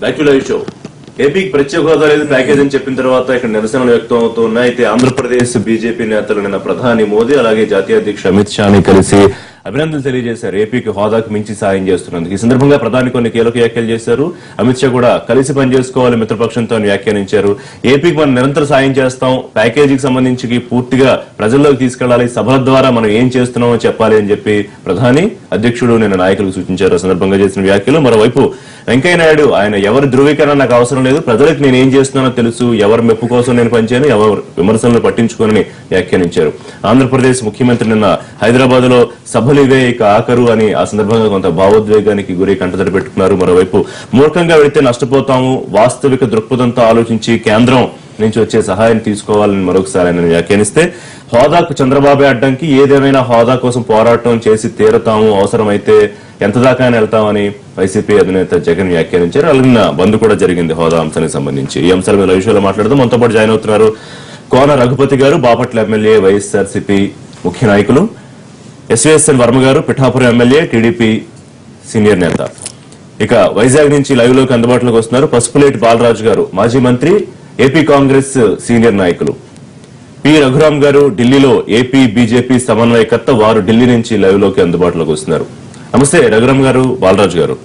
Back to live show ఏపీకి ప్రత్యేక హోదా లేదు ప్యాకేజ్ అని చెప్పిన తర్వాత ఇక్కడ నిరసనలు వ్యక్తం అవుతున్నాయి అయితే ఆంధ్రప్రదేశ్ బీజేపీ నేతలు నిన్న ప్రధాని మోదీ అలాగే జాతీయ అధ్యక్షుడు అమిత్ షాని కలిసి అభినందనలు తెలియజేశారు ఏపీకి హోదాకు మించి సాయం చేస్తున్నందుకు ఈ సందర్భంగా ప్రధాని కొన్ని కీలక వ్యాఖ్యలు చేశారు అమిత్ షా కూడా కలిసి పనిచేసుకోవాలి మిత్రపక్షంతో అని వ్యాఖ్యానించారు ఏపీకి మనం నిరంతర సాయం చేస్తాం ప్యాకేజీకి సంబంధించి పూర్తిగా ప్రజల్లోకి తీసుకెళ్లాలి సభల ద్వారా మనం ఏం చేస్తున్నామో చెప్పాలి అని చెప్పి ప్రధాని అధ్యక్షుడు నిన్న నాయకులకు సూచించారు ఆ సందర్భంగా చేసిన వ్యాఖ్యలు మరోవైపు వెంకయ్య నాయుడు ఆయన ఎవరి ధృవీకరణ నాకు అవసరం లేదు ప్రజలకు నేను ఏం చేస్తున్నానో తెలుసు ఎవరి మెప్పు కోసం నేను పనిచేయను ఎవరు విమర్శలను పట్టించుకోనని వ్యాఖ్యానించారు ఆంధ్రప్రదేశ్ ముఖ్యమంత్రి నిన్న హైదరాబాద్ లో సభలు ఇవే ఇక ఆఖరు అని ఆ సందర్భంగా కొంత భావోద్వేగానికి గురి కంటతడి పెట్టుకున్నారు మరోవైపు మూర్ఖంగా వెళితే నష్టపోతాము వాస్తవిక దృక్పథంతో ఆలోచించి కేంద్రం నుంచి వచ్చే సహాయం తీసుకోవాలని మరొకసారి ఆయన వ్యాఖ్యానిస్తే హోదాకు చంద్రబాబు అడ్డంకి ఏదేమైనా హోదా కోసం పోరాటం చేసి తీరతాము అవసరమైతే ఎంత దాకా వెళ్తామని వైసీపీ అధినేత జగన్ వ్యాఖ్యానించారు అలాగే నిన్న బంద్ కూడా జరిగింది హోదా అంశానికి సంబంధించి ఈ అంశాల మీద విషయంలో మాట్లాడుతూ మనతో పాటు జాయిన్ అవుతున్నారు కోన రఘుపతి గారు బాపట్ల ఎమ్మెల్యే వైఎస్ఆర్సీపీ ముఖ్య నాయకులు ఎస్వీఎస్ఎన్ వర్మ గారు పిఠాపురం ఎమ్మెల్యే టీడీపీ సీనియర్ నేత ఇక వైజాగ్ నుంచి లైవ్ లోకి అందుబాటులోకి వస్తున్నారు పసుపులేటి బాలరాజు గారు మాజీ మంత్రి ఏపీ కాంగ్రెస్ సీనియర్ నాయకులు పి రఘురామ్ గారు ఢిల్లీలో ఏపీ బీజేపీ సమన్వయకర్త వారు ఢిల్లీ నుంచి లైవ్ లోకి అందుబాటులోకి వస్తున్నారు నమస్తే రఘురామ్ గారు బాలరాజు గారు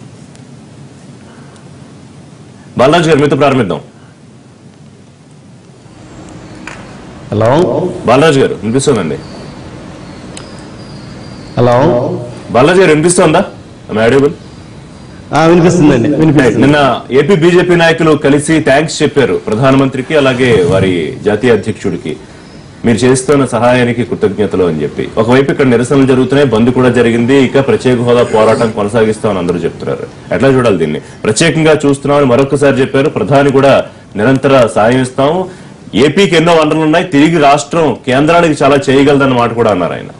బాలరాజు గారు మీతో ప్రారంభిద్దాం హలో బాలరాజు గారు వినిపిస్తుందండి హలో బాలరాజు గారు వినిపిస్తోందా ఆడియబుల్ ఆ, వినిపిస్తుందండి వినిపిస్తుంది నిన్న ఏపీ బీజేపీ నాయకులు కలిసి థ్యాంక్స్ చెప్పారు ప్రధానమంత్రికి అలాగే వారి జాతీయ అధ్యక్షుడికి మీరు చేస్తున్న సహాయానికి కృతజ్ఞతలు అని చెప్పి ఒకవైపు ఇక్కడ నిరసనలు జరుగుతున్నాయి బంద్ కూడా జరిగింది ఇక ప్రత్యేక హోదా పోరాటం కొనసాగిస్తామని అందరూ చెప్తున్నారు ఎట్లా చూడాలి దీన్ని ప్రత్యేకంగా చూస్తున్నామని మరొకసారి చెప్పారు ప్రధాని కూడా నిరంతర సాయం ఇస్తాం ఏపీకి ఎన్నో వనరులు ఉన్నాయి తిరిగి రాష్ట్రం కేంద్రానికి చాలా చేయగలదన్న మాట కూడా అన్నారు ఆయన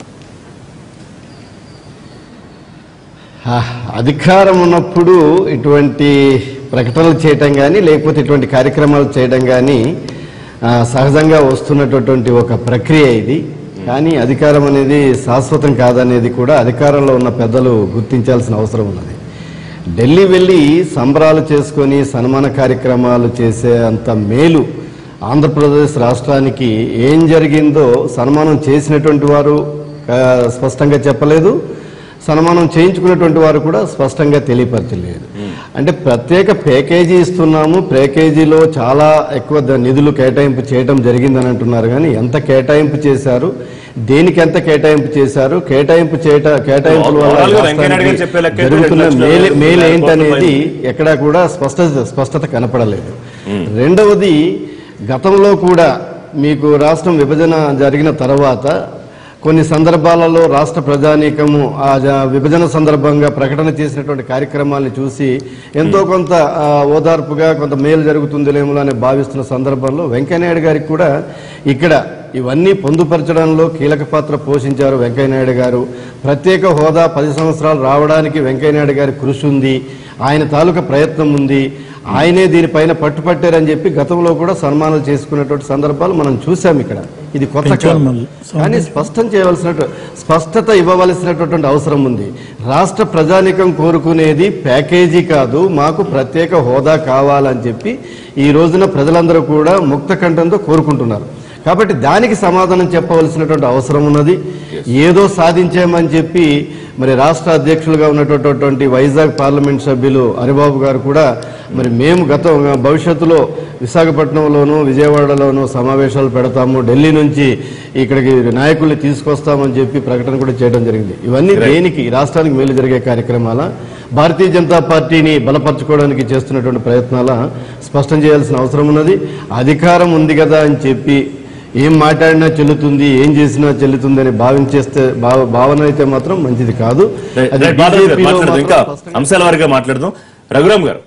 ఆ, అధికారం ఉన్నప్పుడు ఇటువంటి ప్రకటనలు చేయటం కానీ లేకపోతే ఇటువంటి కార్యక్రమాలు చేయడం కానీ ఆ, సహజంగా వస్తున్నటువంటి ఒక ప్రక్రియ ఇది కానీ అధికారం అనేది శాశ్వతం కాదనేది కూడా అధికారంలో ఉన్న పెద్దలు గుర్తించాల్సిన అవసరం ఉన్నది ఢిల్లీ వెళ్ళి సంబరాలు చేసుకొని సన్మాన కార్యక్రమాలు చేసే అంత మేలు ఆంధ్రప్రదేశ్ రాష్ట్రానికి ఏం జరిగిందో సన్మానం చేసినటువంటి వారు ఆ, స్పష్టంగా చెప్పలేదు సన్మానం చేయించుకున్నటువంటి వారు కూడా స్పష్టంగా తెలియపరచలేదు అంటే ప్రత్యేక ప్యాకేజీ ఇస్తున్నాము ప్యాకేజీలో చాలా ఎక్కువ ద- నిధులు కేటాయింపు చేయడం జరిగిందని అంటున్నారు కానీ ఎంత కేటాయింపు చేశారు దేనికి ఎంత కేటాయింపు చేశారు కేటాయింపు చేయట కేటాయింపుల వల్ల ఓవరాల్ గా వెంకయ్య నాయుడు గారు చెప్పే రాష్ట్రానికి లెక్క అయితే జరుగుతున్న రెండు లక్షల మేలు మేలు కోట్ల ఏంటనేది ఎక్కడా కూడా స్పష్టత స్పష్టత కనపడలేదు రెండవది గతంలో కూడా మీకు రాష్ట్రం విభజన జరిగిన తర్వాత కొన్ని సందర్భాలలో రాష్ట్ర ప్రజానీకము ఆ జ- విభజన సందర్భంగా ప్రకటన చేసినటువంటి కార్యక్రమాల్ని చూసి ఎంతో కొంత ఆ, ఓదార్పుగా కొంత మేలు జరుగుతుందిలేమో అని భావిస్తున్న సందర్భంలో వెంకయ్యనాయుడు గారికి కూడా ఇక్కడ ఇవన్నీ పొందుపరచడంలో కీలక పాత్ర పోషించారు వెంకయ్యనాయుడు గారు ప్రత్యేక హోదా పది సంవత్సరాలు రావడానికి వెంకయ్యనాయుడు గారి కృషి ఉంది ఆయన తాలూకా ప్రయత్నం ఉంది ఆయనే దీనిపైన పట్టుపట్టారని చెప్పి గతంలో కూడా సన్మానాలు చేసుకున్నటువంటి సందర్భాలు మనం చూసాం ఇక్కడ ఇది కొత్త కాదు. కానీ స్పష్టం చేయవలసిన స్పష్టత ఇవ్వవలసినటువంటి అవసరం ఉంది రాష్ట్ర ప్రజానికం కోరుకునేది ప్యాకేజీ కాదు మాకు ప్రత్యేక హోదా కావాలని చెప్పి ఈ రోజున ప్రజలందరూ కూడా ముక్త కంఠంతో కోరుకుంటున్నారు కాబట్టి దానికి సమాధానం చెప్పవలసినటువంటి అవసరం ఉన్నది ఏదో సాధించామని చెప్పి మరి రాష్ట్ర అధ్యక్షులుగా ఉన్నటువంటి వైజాగ్ పార్లమెంట్ సభ్యులు హరిబాబు గారు కూడా మరి మేము గత భవిష్యత్తులో విశాఖపట్నంలోను విజయవాడలోను సమావేశాలు పెడతాము ఢిల్లీ నుంచి ఇక్కడికి నాయకుల్ని తీసుకొస్తామని చెప్పి ప్రకటన కూడా చేయడం జరిగింది ఇవన్నీ దేనికి ఈ రాష్ట్రానికి మేలు జరిగే కార్యక్రమాల భారతీయ జనతా పార్టీని బలపరచుకోవడానికి చేస్తున్నటువంటి ప్రయత్నాల స్పష్టం చేయాల్సిన అవసరం ఉన్నది అధికారం ఉంది కదా అని చెప్పి ఏం మాట్లాడినా చెల్లుతుంది ఏం చేసినా చెల్లుతుంది అని భావించేస్తే భావ- భావన అయితే మాత్రం మంచిది కాదు అది రైట్, బాలరాజు గారు BJP లో మాట్లాడదాం ఇంకా మాత్రం స్పష్టంగా- అంశాల వారిగా మాట్లాడదాం రఘురామ్ గారు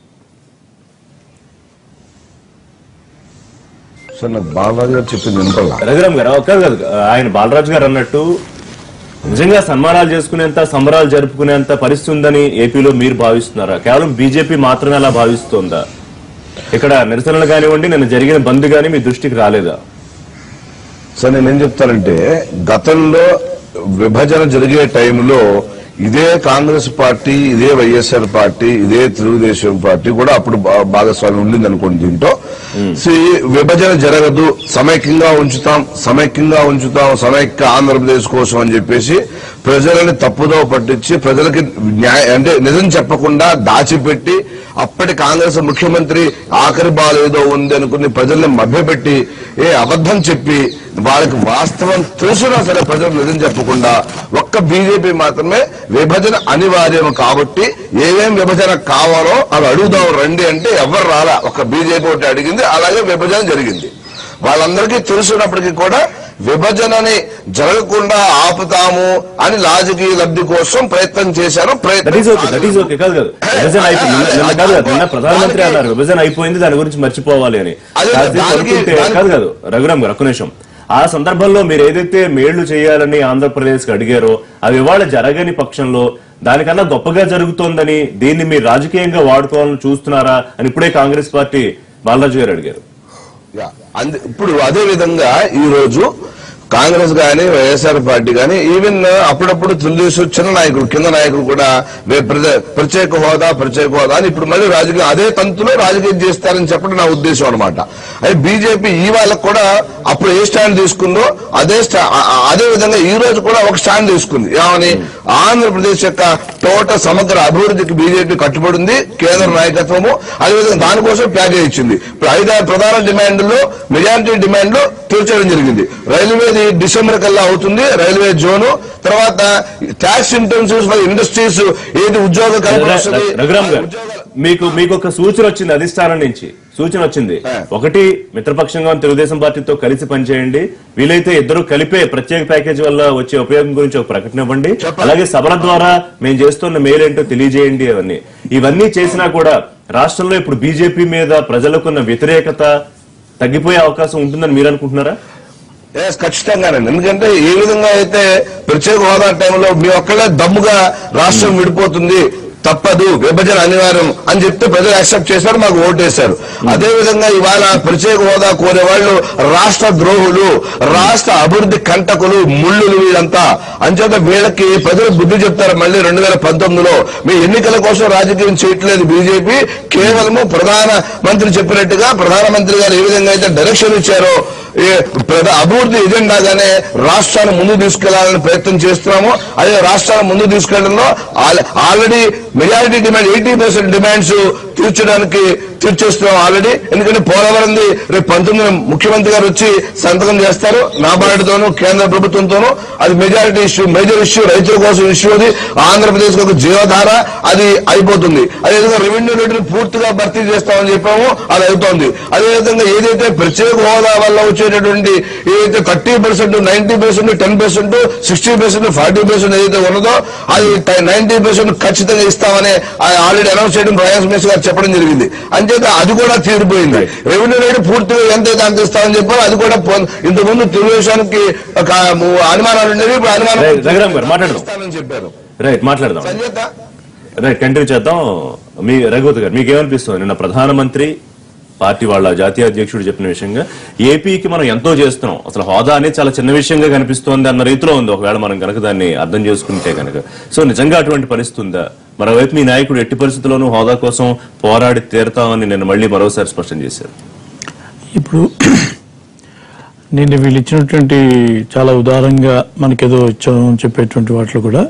సార్ నాకు బాలరాజు గారు చెప్పింది వినపడలా రఘురామ్ గారు ఒక్క కాదు ఆయన బాలరాజు గారు అన్నట్టు నిజంగా సన్మానాలు చేసుకునేంత సంబరాలు జరుపుకునేంత పరిస్థితి ఉందని ఏపీలో మీరు భావిస్తున్నారా కేవలం బీజేపీ మాత్రమే అలా భావిస్తోందా ఇక్కడ నిరసనలు కానివ్వండి నిన్న జరిగిన బంద్ గానీ మీ దృష్టికి రాలేదా సార్ నేనేం చెప్తానంటే గతంలో విభజన జరిగే టైంలో ఇదే కాంగ్రెస్ పార్టీ ఇదే వైఎస్ఆర్ పార్టీ ఇదే తెలుగుదేశం పార్టీ కూడా అప్పుడు భా- భాగస్వామ్యం ఉండింది అనుకోండి దీంట్లో See, విభజన జరగదు సమైక్యంగా ఉంచుతాం సమైక్యంగా ఉంచుతాం సమైక్య ఆంధ్రప్రదేశ్ కోసం అని చెప్పేసి ప్రజలని తప్పుదో పట్టించి ప్రజలకి న్యాయ అంటే నిజం చెప్పకుండా దాచిపెట్టి అప్పటి కాంగ్రెస్ ముఖ్యమంత్రి ఆఖరి బాల్ ఏదో ఉంది అనుకుని ప్రజల్ని మభ్యపెట్టి ఏ అబద్ధం చెప్పి వాళ్ళకి వాస్తవం తెలుసునా సరే ప్రజలు నిజం చెప్పకుండా ఒక్క బీజేపీ మాత్రమే విభజన అనివార్యం కాబట్టి ఏమేం విభజన కావాలో అవి అడుగుదాం రండి అంటే ఎవరు రాలా ఒక బీజేపీ ఒకటి అడిగింది అలాగే విభజన జరిగింది వాళ్ళందరికీ తెలుసున్నప్పటికీ కూడా విభజనని జరగకుండా ఆపుతాము అని రాజకీయ లబ్ధి కోసం ప్రయత్నం చేశారు that is okay that is okay కాదు కాదు విభజన అయిపోయింది నిన్న- నిన్న కాదు కాదు నిన్న ప్రధానమంత్రి అన్నారు విభజన అయిపోయింది దాని గురించి మర్చిపోవాలి అని అదే, కాదు, దానికి- అనుకుంటే- దానికి- కాదు కాదు రఘురామ్ గారు ఒక్క నిమిషం ఆ సందర్భంలో మీరు ఏదైతే మేళ్లు చేయాలని ఆంధ్రప్రదేశ్ కి అడిగారో అవి ఇవాళ జరగని పక్షంలో దానికన్నా గొప్పగా జరుగుతోందని దీన్ని మీరు రాజకీయంగా వాడుకోవాలని చూస్తున్నారా అని ఇప్పుడే కాంగ్రెస్ పార్టీ బాలరాజు గారు అడిగారు యా. అంద- ఇప్పుడు అదే విధంగా ఈ రోజు కాంగ్రెస్ గాని వైఎస్ఆర్ పార్టీ గాని ఈవెన్ అప్పుడప్పుడు తెలుగుదేశం చిన్న నాయకులు కింద నాయకులు కూడా వే- ప్రజ- ప్రత్యేక హోదా ప్రత్యేక హోదా అని ఇప్పుడు మళ్ళీ రాజకీయం అదే తంతులో రాజకీయం చేస్తారని చెప్పడం నా ఉద్దేశం అనమాట అయితే బీజేపీ ఈ వాళ్ళకు కూడా అప్పుడు ఏ స్టాండ్ తీసుకుందో అదే స్టా- ఆ- ఆ- అదే విధంగా ఈ రోజు కూడా ఒక స్టాండ్ తీసుకుంది ఏమని ఆంధ్రప్రదేశ్ యొక్క టోటల్ సమగ్ర అభివృద్ధికి బీజేపీ కట్టుబడి ఉంది కేంద్ర నాయకత్వము అదేవిధంగా దానికోసం ప్యాకేజ్ ఇచ్చింది ఇప్పుడు ఐదారు ప్రధాన డిమాండ్లు మెజారిటీ డిమాండ్లు తీర్చడం జరిగింది రైల్వేది డిసెంబర్ కల్లా అవుతుంది రైల్వే జోను తర్వాత ట్యాక్స్ ఇంటెన్సివ్స్ ఫర్ ఇండస్ట్రీస్ ఏది ఉద్యోగ కల్పన వస్తుంది, రఘురామ్ ఆ గారు ఉద్యోగాల- మీకు మీకు ఒక సూచన వచ్చింది అధిష్టానం నుంచి సూచన వచ్చింది ఆ. ఒకటి మిత్రపక్షంగా ఉన్న తెలుగుదేశం పార్టీతో కలిసి పనిచేయండి వీలైతే ఇద్దరు కలిపే ప్రత్యేక ప్యాకేజ్ వల్ల వచ్చే ఉపయోగం గురించి ఒక ప్రకటన ఇవ్వండి చెప్పండి. అలాగే సభల ద్వారా మేము చేస్తున్న మేలేంటో తెలియజేయండి అవన్నీ ఇవన్నీ చేసినా కూడా రాష్ట్రంలో ఇప్పుడు బీజేపీ మీద ప్రజలకున్న వ్యతిరేకత తగ్గిపోయే అవకాశం ఉంటుందని మీరు అనుకుంటున్నారా ఎస్ ఖచ్చితంగానండి ఎందుకంటే ఏ విధంగా అయితే ప్రత్యేక హోదా టైంలో మీ ఒక్కళ్ళే దమ్ముగా రాష్ట్రం విడిపోతుంది తప్పదు విభజన అనివార్యం అని చెప్తే ప్రజలు యాక్సెప్ట్ చేశారు మాకు ఓటేశారు అదే విధంగా ఇవాళ ప్రత్యేక హోదా కోరే వాళ్ళు రాష్ట్ర ద్రోహులు రాష్ట్ర అభివృద్ధి కంటకులు ముళ్ళులు వీళ్ళంతా అంచేత వీళ్ళకి ప్రజలు బుద్ధి చెప్తారు మళ్ళీ రెండు వేల పంతొమ్మిదిలో మీ ఎన్నికల కోసం రాజకీయం చేయట్లేదు బీజేపీ కేవలము ప్రధాన మంత్రి చెప్పినట్టుగా ప్రధానమంత్రి గారు ఏ విధంగా అయితే డైరెక్షన్ ఇచ్చారో ఈ ప్రధా- అభివృద్ధి ఎజెండాగానే రాష్ట్రాన్ని ముందుకు తీసుకెళ్లాలని ప్రయత్నం చేస్తున్నాము అదే రాష్ట్రాన్ని ముందుకు తీసుకెళ్లడంలో ఆల్- already majority demand eighty percent demands తీర్చడానికి తీర్చేస్తున్నాం ఆల్రెడీ ఎందుకంటే పోలవరంది రేపు పంతొమ్మిది ముఖ్యమంత్రి గారు వచ్చి సంతకం చేస్తారు నాబార్డుతోనూ కేంద్ర ప్రభుత్వంతోనూ అది మెజారిటీ ఇష్యూ మేజర్ ఇష్యూ రైతుల కోసం ఇష్యూ అది ఆంధ్రప్రదేశ్ ఒక జీవధార అది అయిపోతుంది అదేవిధంగా రెవెన్యూ రేటును పూర్తిగా భర్తీ చేస్తామని చెప్పాము అది అవుతోంది అదేవిధంగా ఏదైతే ప్రత్యేక హోదా వల్ల వచ్చేటటువంటి ఏదైతే thirty percent ninety percent ten percent sixty percent forty percent ఏదైతే ఉన్నదో అది నైన్టీ పర్సెంట్ ఖచ్చితంగా ఇస్తామని ఆల్రెడీ అనౌన్స్ చేయడం ప్రయాస్ మినిస్టర్ గారు చెప్పడం జరిగింది అంచేత అది కూడా తీరిపోయింది రెవెన్యూ రేటు పూర్తిగా ఎంతైతే అంత ఇస్తామని చెప్పారు అది కూడా పొ- ఇంతకుముందు తెలుగుదేశానికి ఒక అనుమానాలు ఉండేవి ఇప్పుడు అనుమానం రైట్, రఘురామ్ గారు మాట్లాడదాం ఇస్తానని చెప్పారు రైట్ మాట్లాడదాం సంచేత రైట్ కంటిన్యూ చేద్దాం మీ రఘువత్ గారు మీకు ఏమనిపిస్తుంది నిన్న ప్రధానమంత్రి పార్టీ వాళ్ళ జాతీయ అధ్యక్షుడు చెప్పిన విషయంగా ఏపీకి మనం ఎంతో చేస్తున్నాం అసలు హోదా అనేది చాలా చిన్న విషయంగా కనిపిస్తోంది అన్న రీతిలో ఉంది ఒకవేళ మనం కనుక దాన్ని అర్థం చేసుకుంటే కనుక సో నిజంగా అటువంటి పరిస్థితి ఉందా మరోవైపు మీ నాయకుడు ఎట్టి పరిస్థితుల్లోనూ హోదా కోసం పోరాడి తీరతామని నిన్న మళ్ళీ మరోసారి స్పష్టం చేశారు ఇప్పుడు నిన్న వీళ్ళు ఇచ్చినటువంటి చాలా ఉదారంగా మనకేదో ఇచ్చామని చెప్పేటువంటి వాటిలో కూడా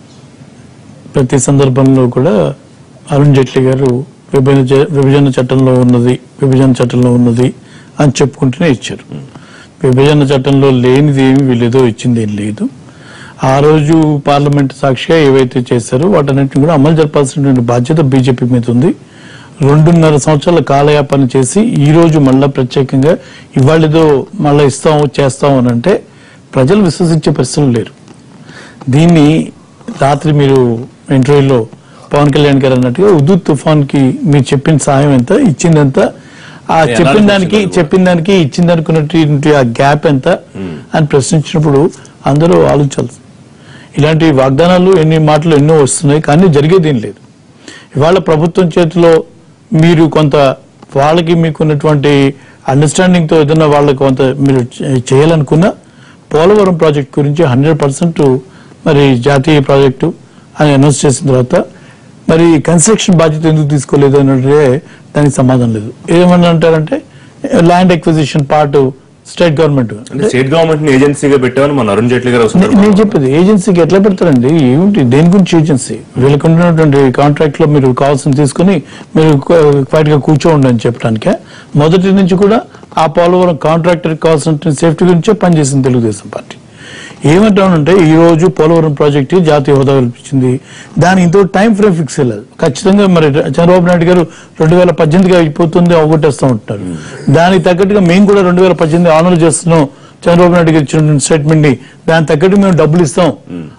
ప్రతి సందర్భంలో కూడా అరుణ్ జైట్లీ గారు విభజన చ- విభజన చట్టంలో ఉన్నది విభజన చట్టంలో ఉన్నది అని చెప్పుకుంటూనే ఇచ్చారు విభజన చట్టంలో లేనిది ఏమి వీళ్ళేదో ఇచ్చింది ఏం లేదు ఆ రోజు పార్లమెంట్ సాక్షిగా ఏవైతే చేశారో వాటన్నిటిని కూడా అమలు జరపాల్సినటువంటి బాధ్యత బీజేపీ మీద ఉంది రెండున్నర సంవత్సరాల కాలయాపన చేసి ఈ రోజు మళ్ళా ప్రత్యేకంగా ఇవాళేదో మళ్ళా ఇస్తాం చేస్తాం అని అంటే ప్రజలు విశ్వసించే పరిస్థితులు లేరు దీన్ని రాత్రి మీరు ఇంటర్వ్యూలో పవన్ కళ్యాణ్ గారు అన్నట్టుగా ఉదు తుఫాన్ కి మీరు చెప్పిన సాయం ఎంత ఇచ్చిందంత ఆ ఎలా చెప్పిన దానికి అనిపించింది చెప్పిన దానికి ఇచ్చింది అనుకున్నటువంటి ఆ గ్యాప్ ఎంత అని ప్రశ్నించినప్పుడు అందరూ ఆలోచించాలి ఇలాంటి వాగ్దానాలు ఎన్ని మాటలు ఎన్నో వస్తున్నాయి కానీ జరిగేది ఏం లేదు ఇవాళ ప్రభుత్వం చేతిలో మీరు కొంత వాళ్ళకి మీకున్నటువంటి అండర్స్టాండింగ్ తో ఏదైనా వాళ్ళకి కొంత మీరు చే- చేయాలనుకున్నా పోలవరం ప్రాజెక్ట్ గురించి హండ్రెడ్ పర్సెంట్ మరి జాతీయ ప్రాజెక్టు అని అనౌన్స్ చేసిన తర్వాత మరి కన్స్ట్రక్షన్ బాధ్యత ఎందుకు తీసుకోలేదు అంటే దానికి సమాధానం లేదు ఏమని అంటారంటే land acquisition part state government అంటే స్టేట్ గవర్నమెంట్ ని ఏజెన్సీగా పెట్టామని మన అరుణ్ జైట్లీ గారు నే- వస్తున్నారు నేను చెప్పేది ఏజెన్సీకి ఎట్లా పెడతారండి ఏమిటి దేని గురించి ఏజెన్సీ వీళ్ళకి ఉన్నటువంటి కాంట్రాక్ట్ లో మీరు కావాల్సిన తీసుకుని మీరు క్వైట్ గా కూర్చోండి అని చెప్పడానికే మొదటి నుంచి కూడా ఆ పోలవరం కాంట్రాక్టర్ కావాల్సిన సేఫ్టీ గురించే పనిచేసింది తెలుగుదేశం పార్టీ ఏమంటామంటే ఈ రోజు పోలవరం ప్రాజెక్ట్ జాతీయ హోదా కల్పించింది దాని ఇంతో టైం ఫ్రేమ్ ఫిక్స్ లేదు ఖచ్చితంగా మరి చంద్రబాబు నాయుడు గారు రెండు వేల పద్దెనిమిదిగా అయిపోతుంది అవగొట్టేస్తూ ఉంటారు దానికి తగ్గట్టుగా మేము కూడా రెండు వేల పద్దెనిమిది ఆనర్ చేస్తున్నాం చంద్రబాబు నాయుడు గారు ఇచ్చిన స్టేట్మెంట్ ని దాని తగ్గట్టు మేము డబ్బులు ఇస్తాం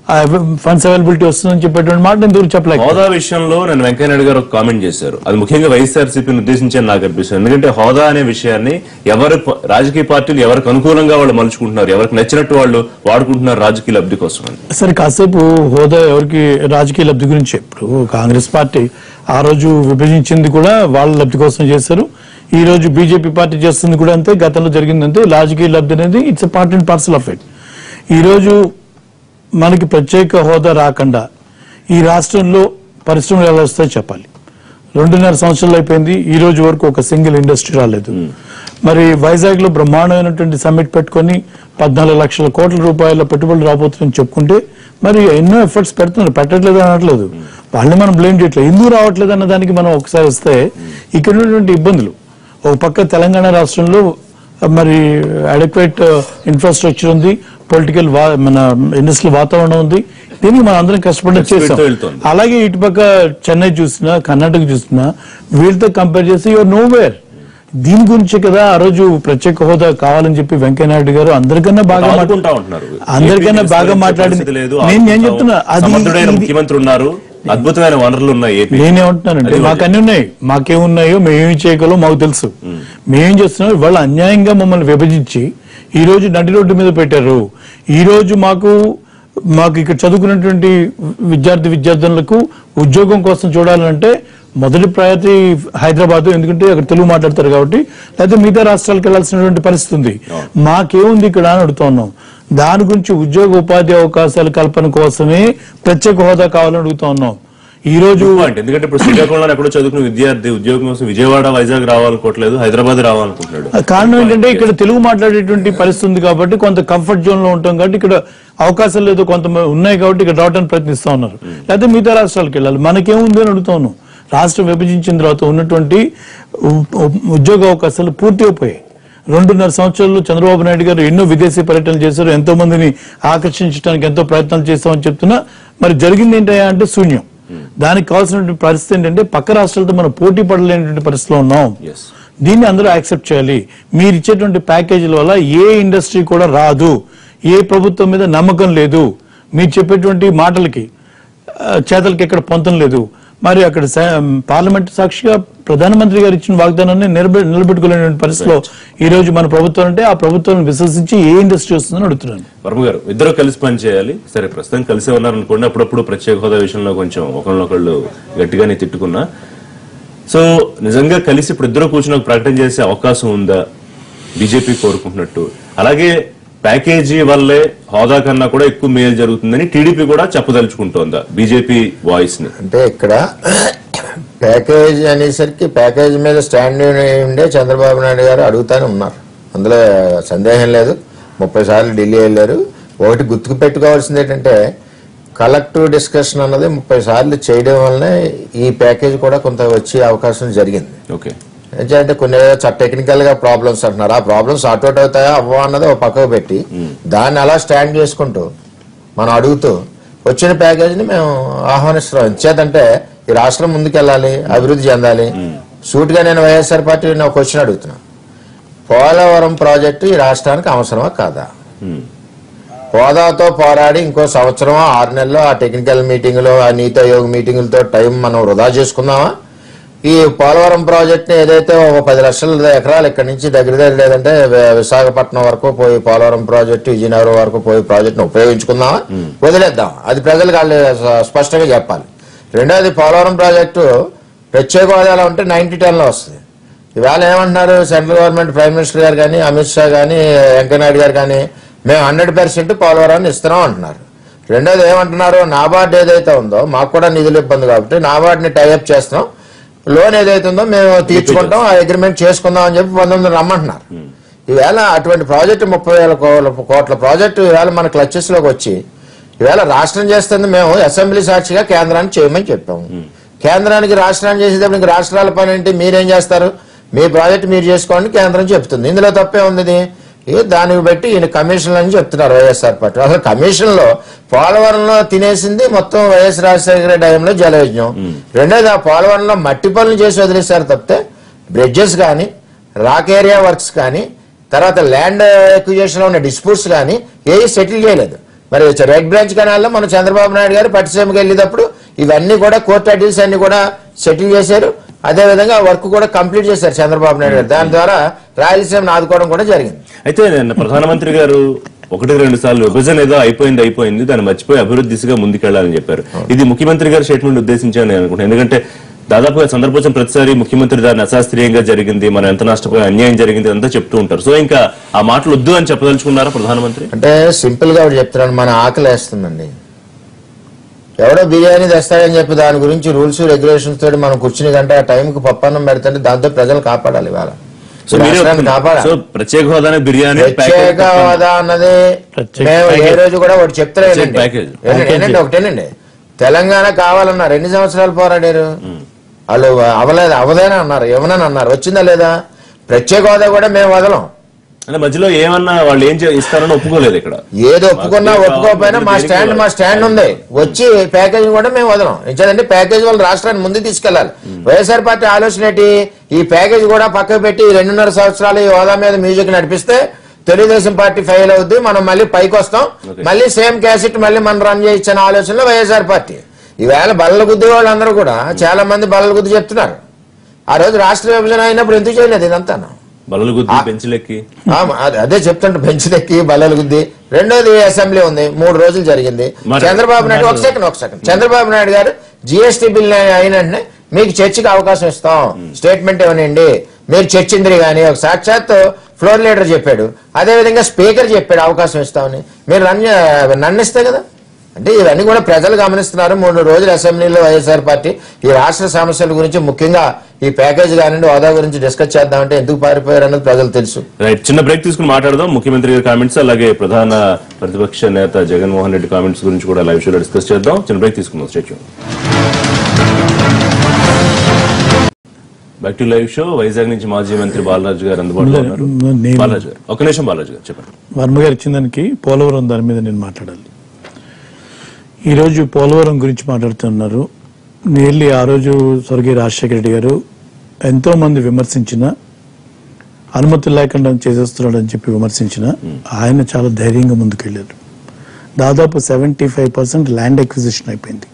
ఫండ్స్ అవైలబిలిటీ వస్తుందని చెప్పేటువంటి మాట నేను దూరం చెప్పలేక హోదా విషయంలో నేను వెంకయ్యనాయుడు గారు ఒక కామెంట్ చేశారు అది ముఖ్యంగా వైఎస్ఆర్సీపీని ఉద్దేశించి అని నాకు అనిపిస్తుంది ఎందుకంటే హోదా అనే విషయాన్ని ఎవరు ప- రాజకీయ పార్టీలు ఎవరికి అనుకూలంగా వాళ్ళు మలుచుకుంటున్నారు ఎవరికి నచ్చినట్టు వాళ్ళు వాడుకుంటున్నారు రాజకీయ లబ్ధి కోసం అని సరే కాసేపు హోదా ఎవరికి రాజకీయ లబ్ధి గురించి ఇప్పుడు కాంగ్రెస్ పార్టీ ఆ రోజు విభజించింది కూడా వాళ్ళ లబ్ధి కోసం చేశారు ఈ రోజు బీజేపీ పార్టీ చేస్తుంది కూడా అంతే గతంలో జరిగింది అంతే రాజకీయ లబ్ధి అనేది it's part and parcel of it ఈ రోజు మనకి ప్రత్యేక హోదా రాకుండా ఈ రాష్ట్రంలో పరిశ్రమలు ఎలా వస్తాయో చెప్పాలి రెండున్నర సంవత్సరాలు అయిపోయింది ఈ రోజు వరకు ఒక సింగిల్ ఇండస్ట్రీ రాలేదు మరి వైజాగ్ లో బ్రహ్మాండమైనటువంటి సమ్మిట్ పెట్టుకొని పద్నాలుగు లక్షల కోట్ల రూపాయల పెట్టుబడులు రాబోతుందని చెప్పుకుంటే మరి ఎన్నో ఎఫర్ట్స్ పెడుతున్నారు పెట్టట్లేదు అనట్లేదు వాళ్ళని మనం బ్లేమ్ చేయట్లేదు ఎందుకు రావట్లేదు అన్న దానికి మనం ఒకసారి వస్తే ఇక్కడ ఉన్నటువంటి ఇబ్బందులు ఒక పక్క తెలంగాణ రాష్ట్రంలో మరి అడక్వేట్ ఇన్ఫ్రాస్ట్రక్చర్ ఉంది పొలిటికల్ మన ఇండస్ట్రియల్ వాతావరణం ఉంది దీనికి మనం అందరం కష్టపడి చేసాం Spirit తో వెళ్తోంది. అలాగే ఇటుపక్క చెన్నై చూసినా కర్ణాటక చూసినా వీళ్ళతో కంపేర్ చేసి యువర్ నో వేర్ దీని గురించి కదా ఆ రోజు ప్రత్యేక హోదా కావాలని చెప్పి వెంకయ్యనాయుడు గారు అందరికన్నా బాగా మాట్లా- ఆదుకుంటా ఉంటున్నారు అందరికన్నా ఏపీ బాగా విస్తరించే మాట్లాడింది పరిస్థితి లేదు, నేను నేను ఆదుకుంటాం. చెప్తున్నా అది సమర్థుడైన ఇది- ముఖ్యమంత్రి ఉన్నారు అద్భుతమైన వనరులు ఉన్నాయి ఏపీ నేనేమంటున్నానంటే అది మాకు అన్ని ఉన్నాయి మాకేమున్నాయో మేమేం చేయగలం మాకు తెలుసు మేమేం చేస్తున్నాం వాళ్ళు అన్యాయంగా మమ్మల్ని విభజించి ఈ రోజు నడి రోడ్డు మీద పెట్టారు ఈ రోజు మాకు మాకు ఇక్కడ చదువుకున్నటువంటి విద్యార్థి విద్యార్థులకు ఉద్యోగం కోసం చూడాలంటే మొదటి ప్రయారిటీ హైదరాబాద్ ఎందుకంటే అక్కడ తెలుగు మాట్లాడతారు కాబట్టి లేకపోతే మిగతా రాష్ట్రాలకు వెళ్లాల్సినటువంటి పరిస్థితి ఉంది మాకేముంది ఇక్కడ అని అడుగుతున్నాం దాని గురించి ఉద్యోగ ఉపాధి అవకాశాల కల్పన కోసమే ప్రత్యేక హోదా కావాలని అడుగుతా ఉన్నాం ఈ రోజు పాయింట్ ఎందుకంటే ఇప్పుడు శ్రీకాకుళంలో ఎక్కడో చదువుకున్న విద్యార్థి ఉద్యోగం కోసం విజయవాడ వైజాగ్ రావాలనుకోవట్లేదు హైదరాబాద్ రావాలనుకుంటున్నాడు కారణం ఏంటంటే ఇక్కడ తెలుగు మాట్లాడేటువంటి పరిస్థితి ఉంది కాబట్టి కొంత కంఫర్ట్ జోన్ లో ఉంటాం కాబట్టి ఇక్కడ అవకాశాలు లేదు కొంత ఉన్నాయి కాబట్టి ఇక్కడ రావడానికి ప్రయత్నిస్తా ఉన్నారు లేకపోతే మిగతా రాష్ట్రాలకు వెళ్ళాలి మనకేముంది అని అడుగుతా ఉన్నాం రాష్ట్రం విభజించిన తర్వాత ఉన్నటువంటి ఉ- ఉ- ఉద్యోగ అవకాశాలు పూర్తిగా పోయాయి రెండున్నర సంవత్సరాల్లో చంద్రబాబు నాయుడు గారు ఎన్నో విదేశీ పర్యటనలు చేశారు ఎంతో మందిని ఆకర్షించడానికి ఎంతో ప్రయత్నాలు చేస్తామని చెప్తున్నా మరి జరిగింది ఏంటయ్యా అంటే శూన్యం దానికి కావాల్సినటువంటి పరిస్థితి ఏంటంటే పక్క రాష్ట్రాలతో మనం పోటీ పడలేనటువంటి పరిస్థితిలో ఉన్నాం ఎస్ దీన్ని అందరూ యాక్సెప్ట్ చేయాలి మీరు ఇచ్చేటువంటి ప్యాకేజీల వల్ల ఏ ఇండస్ట్రీ కూడా రాదు ఏ ప్రభుత్వం మీద నమ్మకం లేదు మీరు చెప్పేటువంటి మాటలకి ఆ, చేతలకి ఎక్కడ పొంతం లేదు మరి అక్కడ సా- పార్లమెంట్ సాక్షిగా ప్రధానమంత్రి గారు ఇచ్చిన వాగ్దానాన్ని నిలబె నిలబెట్టుకోలేని పరిస్థితిలో ఈ రోజు మన ప్రభుత్వం అంటే ఆ ప్రభుత్వాన్ని విశ్వసించి ఏ ఇండస్ట్రీ వస్తుందని అడుగుతున్నాను వర్మ గారు ఇద్దరు కలిసి పని చేయాలి సరే ప్రస్తుతం కలిసే ఉన్నారనుకోండి అప్పుడప్పుడు ప్రత్యేక హోదా విషయంలో కొంచెం ఒకళ్ళనొకళ్ళు గట్టిగానే తిట్టుకున్నా సో నిజంగా కలిసి ఇప్పుడు ఇద్దరు కూర్చుని ఒక ప్రకటన చేసే అవకాశం ఉందా బీజేపీ కోరుకుంటున్నట్టు అలాగే ప్యాకేజీ వల్లే హోదా కన్నా కూడా ఎక్కువ మేలు జరుగుతుందని టీడీపీ కూడా చెప్పదలుచుకుంటోందా బీజేపీ వాయిస్ ని అంటే ఇక్కడ ప్యాకేజ్ అనేసరికి ప్యాకేజ్ మీద స్టాండ్ ఉండే చంద్రబాబు నాయుడు గారు అడుగుతానే ఉన్నారు అందులో సందేహం లేదు ముప్పై సార్లు ఢిల్లీ వెళ్ళారు ఒకటి గుర్తుకు పెట్టుకోవాల్సింది ఏంటంటే కలెక్టివ్ డిస్కషన్ అన్నది ముప్పై సార్లు చేయడం వల్లనే ఈ ప్యాకేజ్ కూడా కొంత వచ్చే అవకాశం జరిగింది ఓకే అంటే కొన్ని టెక్నికల్ గా ప్రాబ్లమ్స్ అంటున్నారు ఆ ప్రాబ్లమ్స్ అవుట్ అవుతాయా అవ్వా అన్నది ఒక పక్కకు పెట్టి దాన్ని అలా స్టాండ్ చేసుకుంటూ మనం అడుగుతూ వచ్చిన ప్యాకేజీని మేము ఆహ్వానిస్తున్నాం ఎంచేతంటే ఈ రాష్ట్రం ముందుకెళ్ళాలి అభివృద్ధి చెందాలి సూటిగా నేను వైఎస్ఆర్ పార్టీ ఒక క్వశ్చన్ అడుగుతున్నా పోలవరం ప్రాజెక్టు ఈ రాష్ట్రానికి అవసరమా కాదా హోదాతో పోరాడి ఇంకో సంవత్సరం ఆరు నెలలు ఆ టెక్నికల్ మీటింగులు ఆ నీతి ఆయోగ్ మీటింగులతో టైం మనం వృధా చేసుకుందామా ఈ పోలవరం ప్రాజెక్ట్ ని ఏదైతే ఒక పది లక్షల ఎకరాలు ఇక్కడ నుంచి దగ్గర దగ్గర లేదంటే వి- విశాఖపట్నం వరకు పోయి పోలవరం ప్రాజెక్టు విజయనగరం వరకు పోయి ప్రాజెక్ట్ ని ఉపయోగించుకుందామా వదిలేద్దాం అది ప్రజలకు వాళ్ళు స్ప- స్పష్టంగా చెప్పాలి రెండోది పోలవరం ప్రాజెక్టు ప్రత్యేక హోదాలో ఉంటే నైన్టీ టెన్ లో వస్తుంది ఇవాళ ఏమంటున్నారు సెంట్రల్ గవర్నమెంట్ ప్రైమ్ మినిస్టర్ గారు కానీ అమిత్ షా కానీ వెంకయ్యనాయుడు గారు కానీ మేము హండ్రెడ్ పర్సెంట్ పోలవరాన్ని ఇస్తున్నాం అంటున్నారు రెండోది ఏమంటున్నారు నాబార్డ్ ఏదైతే ఉందో మాకు కూడా నిధులు ఇబ్బంది కాబట్టి నాబార్డ్ని టైఅప్ చేస్తాం లోన్ ఏదైతే ఉందో మేము తీర్చుకుంటాం ఆ అగ్రిమెంట్ చేసుకుందాం అని చెప్పి పంతొమ్మిది రమ్మంటున్నారు ఈవేళ అటువంటి ప్రాజెక్టు ముప్పై వేల కో- కోట్ల ప్రాజెక్టు ఈవేళ మన క్లచెస్ లోకి వచ్చి ఈవేళ రాష్ట్రం చేస్తుంది మేము అసెంబ్లీ సాక్షిగా కేంద్రానికి చేయమని చెప్పాము కేంద్రానికి రాష్ట్రాన్ని చేసేటప్పుడు ఇంక రాష్ట్రాల పని ఏంటి మీరేం చేస్తారు మీ ప్రాజెక్ట్ మీరు చేసుకోండి కేంద్రం చెప్తుంది ఇందులో తప్పే ఉంది ఇది? ఏ దానికి బట్టి ఈయన కమిషన్లు అని చెప్తున్నారు వైఎస్ఆర్ పార్టీ అసలు కమిషన్ లో పోలవరంలో తినేసింది మొత్తం వైఎస్ రాజశేఖర టైంలో జలయజ్ఞం రెండోది ఆ పోలవరంలో మట్టి పనులు చేసి వదిలేశారు తప్పితే బ్రిడ్జెస్ కానీ రాక్ ఏరియా వర్క్స్ కానీ తర్వాత ల్యాండ్ ఎక్విజేషన్ లో ఉన్న డిస్ప్యూట్స్ కానీ ఏవి సెటిల్ చేయలేదు మరి రెడ్ బ్రాంచ్ కెనాల్లో మన చంద్రబాబు నాయుడు గారు పట్టిసీమకి వెళ్ళేటప్పుడు ఇవన్నీ కూడా కోర్టు అడ్యూస్ అన్ని కూడా సెటిల్ చేశారు అదే విధంగా వర్క్ కూడా కంప్లీట్ చేశారు చంద్రబాబు నాయుడు గారు దాని ద్వారా రాయలసీమను ఆదుకోవడం కూడా జరిగింది అయితే నిన్న ప్రధానమంత్రి గారు ఒకటి రెండు సార్లు విభజన ఏదో అయిపోయింది అయిపోయింది దాన్ని మర్చిపోయి అభివృద్ధి దిశగా ముందుకెళ్లాలని చెప్పారు ఇది ముఖ్యమంత్రి గారి స్టేట్మెంట్ ఉద్దేశించాను నేను అనుకుంటున్నాను ఎందుకంటే దాదాపుగా సందర్భం ప్రతిసారి ముఖ్యమంత్రి దాన్ని అశాస్త్రీయంగా జరిగింది మనం ఎంత నష్టపోయి అన్యాయం జరిగింది అంతా చెప్తూ ఉంటారు సో ఇంకా ఆ మాటలు వద్దు అని చెప్పదలుచుకున్నారా ప్రధానమంత్రి అంటే సింపుల్ గా ఒకటి చెప్తున్నాను మన ఆకలి వేస్తుందండి ఎవడో బిర్యానీ తెస్తాడని చెప్పి దాని గురించి రూల్స్ రెగ్యులేషన్స్ తోటి మనం కూర్చుని కంటే ఆ టైంకి పప్పన్నం పెడుతుంటే దాంతో ప్రజలు కాపాడాలి ఇవాళ సో మీరే రాష్ట్రాన్ని ఒప్పుకున్నారు. కాపాడాలి సో ప్రత్యేక హోదానే బిర్యానీ ప్రత్యేక హోదా అన్నది ప్రత్యేక మేము ఏ ప్యాకేజ్. రోజు కూడా ఒకటి చెప్తారే ప్రత్యేక ప్యాకేజ్. ఏనండి ఒకటేనండి తెలంగాణ కావాలన్నారు ఎన్ని సంవత్సరాలు పోరాడారు వాళ్ళు అవలేదు అవదేనా అన్నారు ఇవ్వనని అన్నారు వచ్చిందా లేదా ప్రత్యేక హోదా కూడా మేము వదలం అంటే మధ్యలో ఏమన్నా వాళ్ళు ఏం చే- ఇస్తారని ఒప్పుకోలేదు ఇక్కడ ఏది ఒప్పుకున్నా మాకు ఒప్పుకోకపోయినా మా దేనికి స్టాండ్ మా స్టాండ్ ఉంది వచ్చి ప్యాకేజ్ కూడా మేము వదలం ఏంటంటే ప్యాకేజ్ వాళ్ళు రాష్ట్రాన్ని ముందుకు తీసుకెళ్లాలి వైఎస్ఆర్ పార్టీ ఆలోచన ఏంటి ఈ ప్యాకేజ్ కూడా పక్కకు పెట్టి ఈ రెండున్నర సంవత్సరాలు ఈ హోదా మీద మ్యూజిక్ నడిపిస్తే తెలుగుదేశం పార్టీ ఫెయిల్ అవుద్ది మనం మళ్ళీ పైకి వస్తాం Okay. మళ్ళీ సేమ్ క్యాసెట్ మళ్ళీ మనం రన్ చేయించిన ఆలోచనలో వైఎస్ఆర్ పార్టీ ఈవేళ బల్లల గుద్ది వాళ్ళందరూ కూడా చాలా మంది బల్లల గుద్ది చెప్తున్నారు ఆ రోజు రాష్ట్ర విభజన అయినప్పుడు ఎందుకు చేయలేదు ఇదంతా బలలు గుద్ది పెంచులెక్కి ఆ, అదే- అదే చెప్తుంటే బెంచ్లెక్కి బల్లలు గుద్ది రెండోది అసెంబ్లీ ఉంది మూడు రోజులు జరిగింది మరి- చంద్రబాబు నాయుడు ఒక సెకండ్ ఒక సెకండ్ చంద్రబాబు నాయుడు గారు జిఎస్టీ బిల్ అయిన వెంటనే మీకు చర్చకి అవకాశం ఇస్తాం స్టేట్మెంట్ ఇవ్వనండి మీరు చర్చిందిరి కానీ ఒక సాక్షాత్ ఫ్లోర్ లీడర్ చెప్పాడు అదే విధంగా స్పీకర్ చెప్పాడు అవకాశం ఇస్తామని మీరు రన్ చే- నన్ను ఇస్తే కదా అంటే ఇవన్నీ కూడా ప్రజలు గమనిస్తున్నారు మూడు రోజులు అసెంబ్లీలో వైఎస్ఆర్ పార్టీ ఈ రాష్ట్ర సమస్యల గురించి ముఖ్యంగా ఈ ప్యాకేజ్ కానివ్వండి హోదా గురించి డిస్కస్ చేద్దామంటే ఎందుకు పారిపోయారు అన్నది ప్రజలు తెలుసు రైట్ చిన్న బ్రేక్ తీసుకుని మాట్లాడదాం ముఖ్యమంత్రి గారి కామెంట్స్ అలాగే ప్రధాన ప్రతిపక్ష నేత జగన్మోహన్ రెడ్డి కామెంట్స్ గురించి కూడా లైవ్ షోలో డిస్కస్ చేద్దాం చిన్న బ్రేక్ తీసుకుందాం stay tuned back to live show Vizag నుంచి మాజీ మంత్రి బాలరాజు గారు అందుబాటులో ఉన్నారు నేను- బాలరాజు గారు ఒక నిమిషం బాలరాజు గారు చెప్పండి వర్మ గారు ఇచ్చిన దానికి పోలవరం దాని మీద నేను మాట్లాడాలి ఈరోజు పోలవరం గురించి మాట్లాడుతున్నారు వెళ్ళి ఆ రోజు స్వర్గీయ రాజశేఖర రెడ్డి గారు ఎంతో మంది విమర్శించిన అనుమతులు లేకుండా చేసేస్తున్నాడు అని చెప్పి విమర్శించిన ఆయన చాలా ధైర్యంగా ముందుకెళ్ళారు దాదాపు seventy five percent land acquisition అయిపోయింది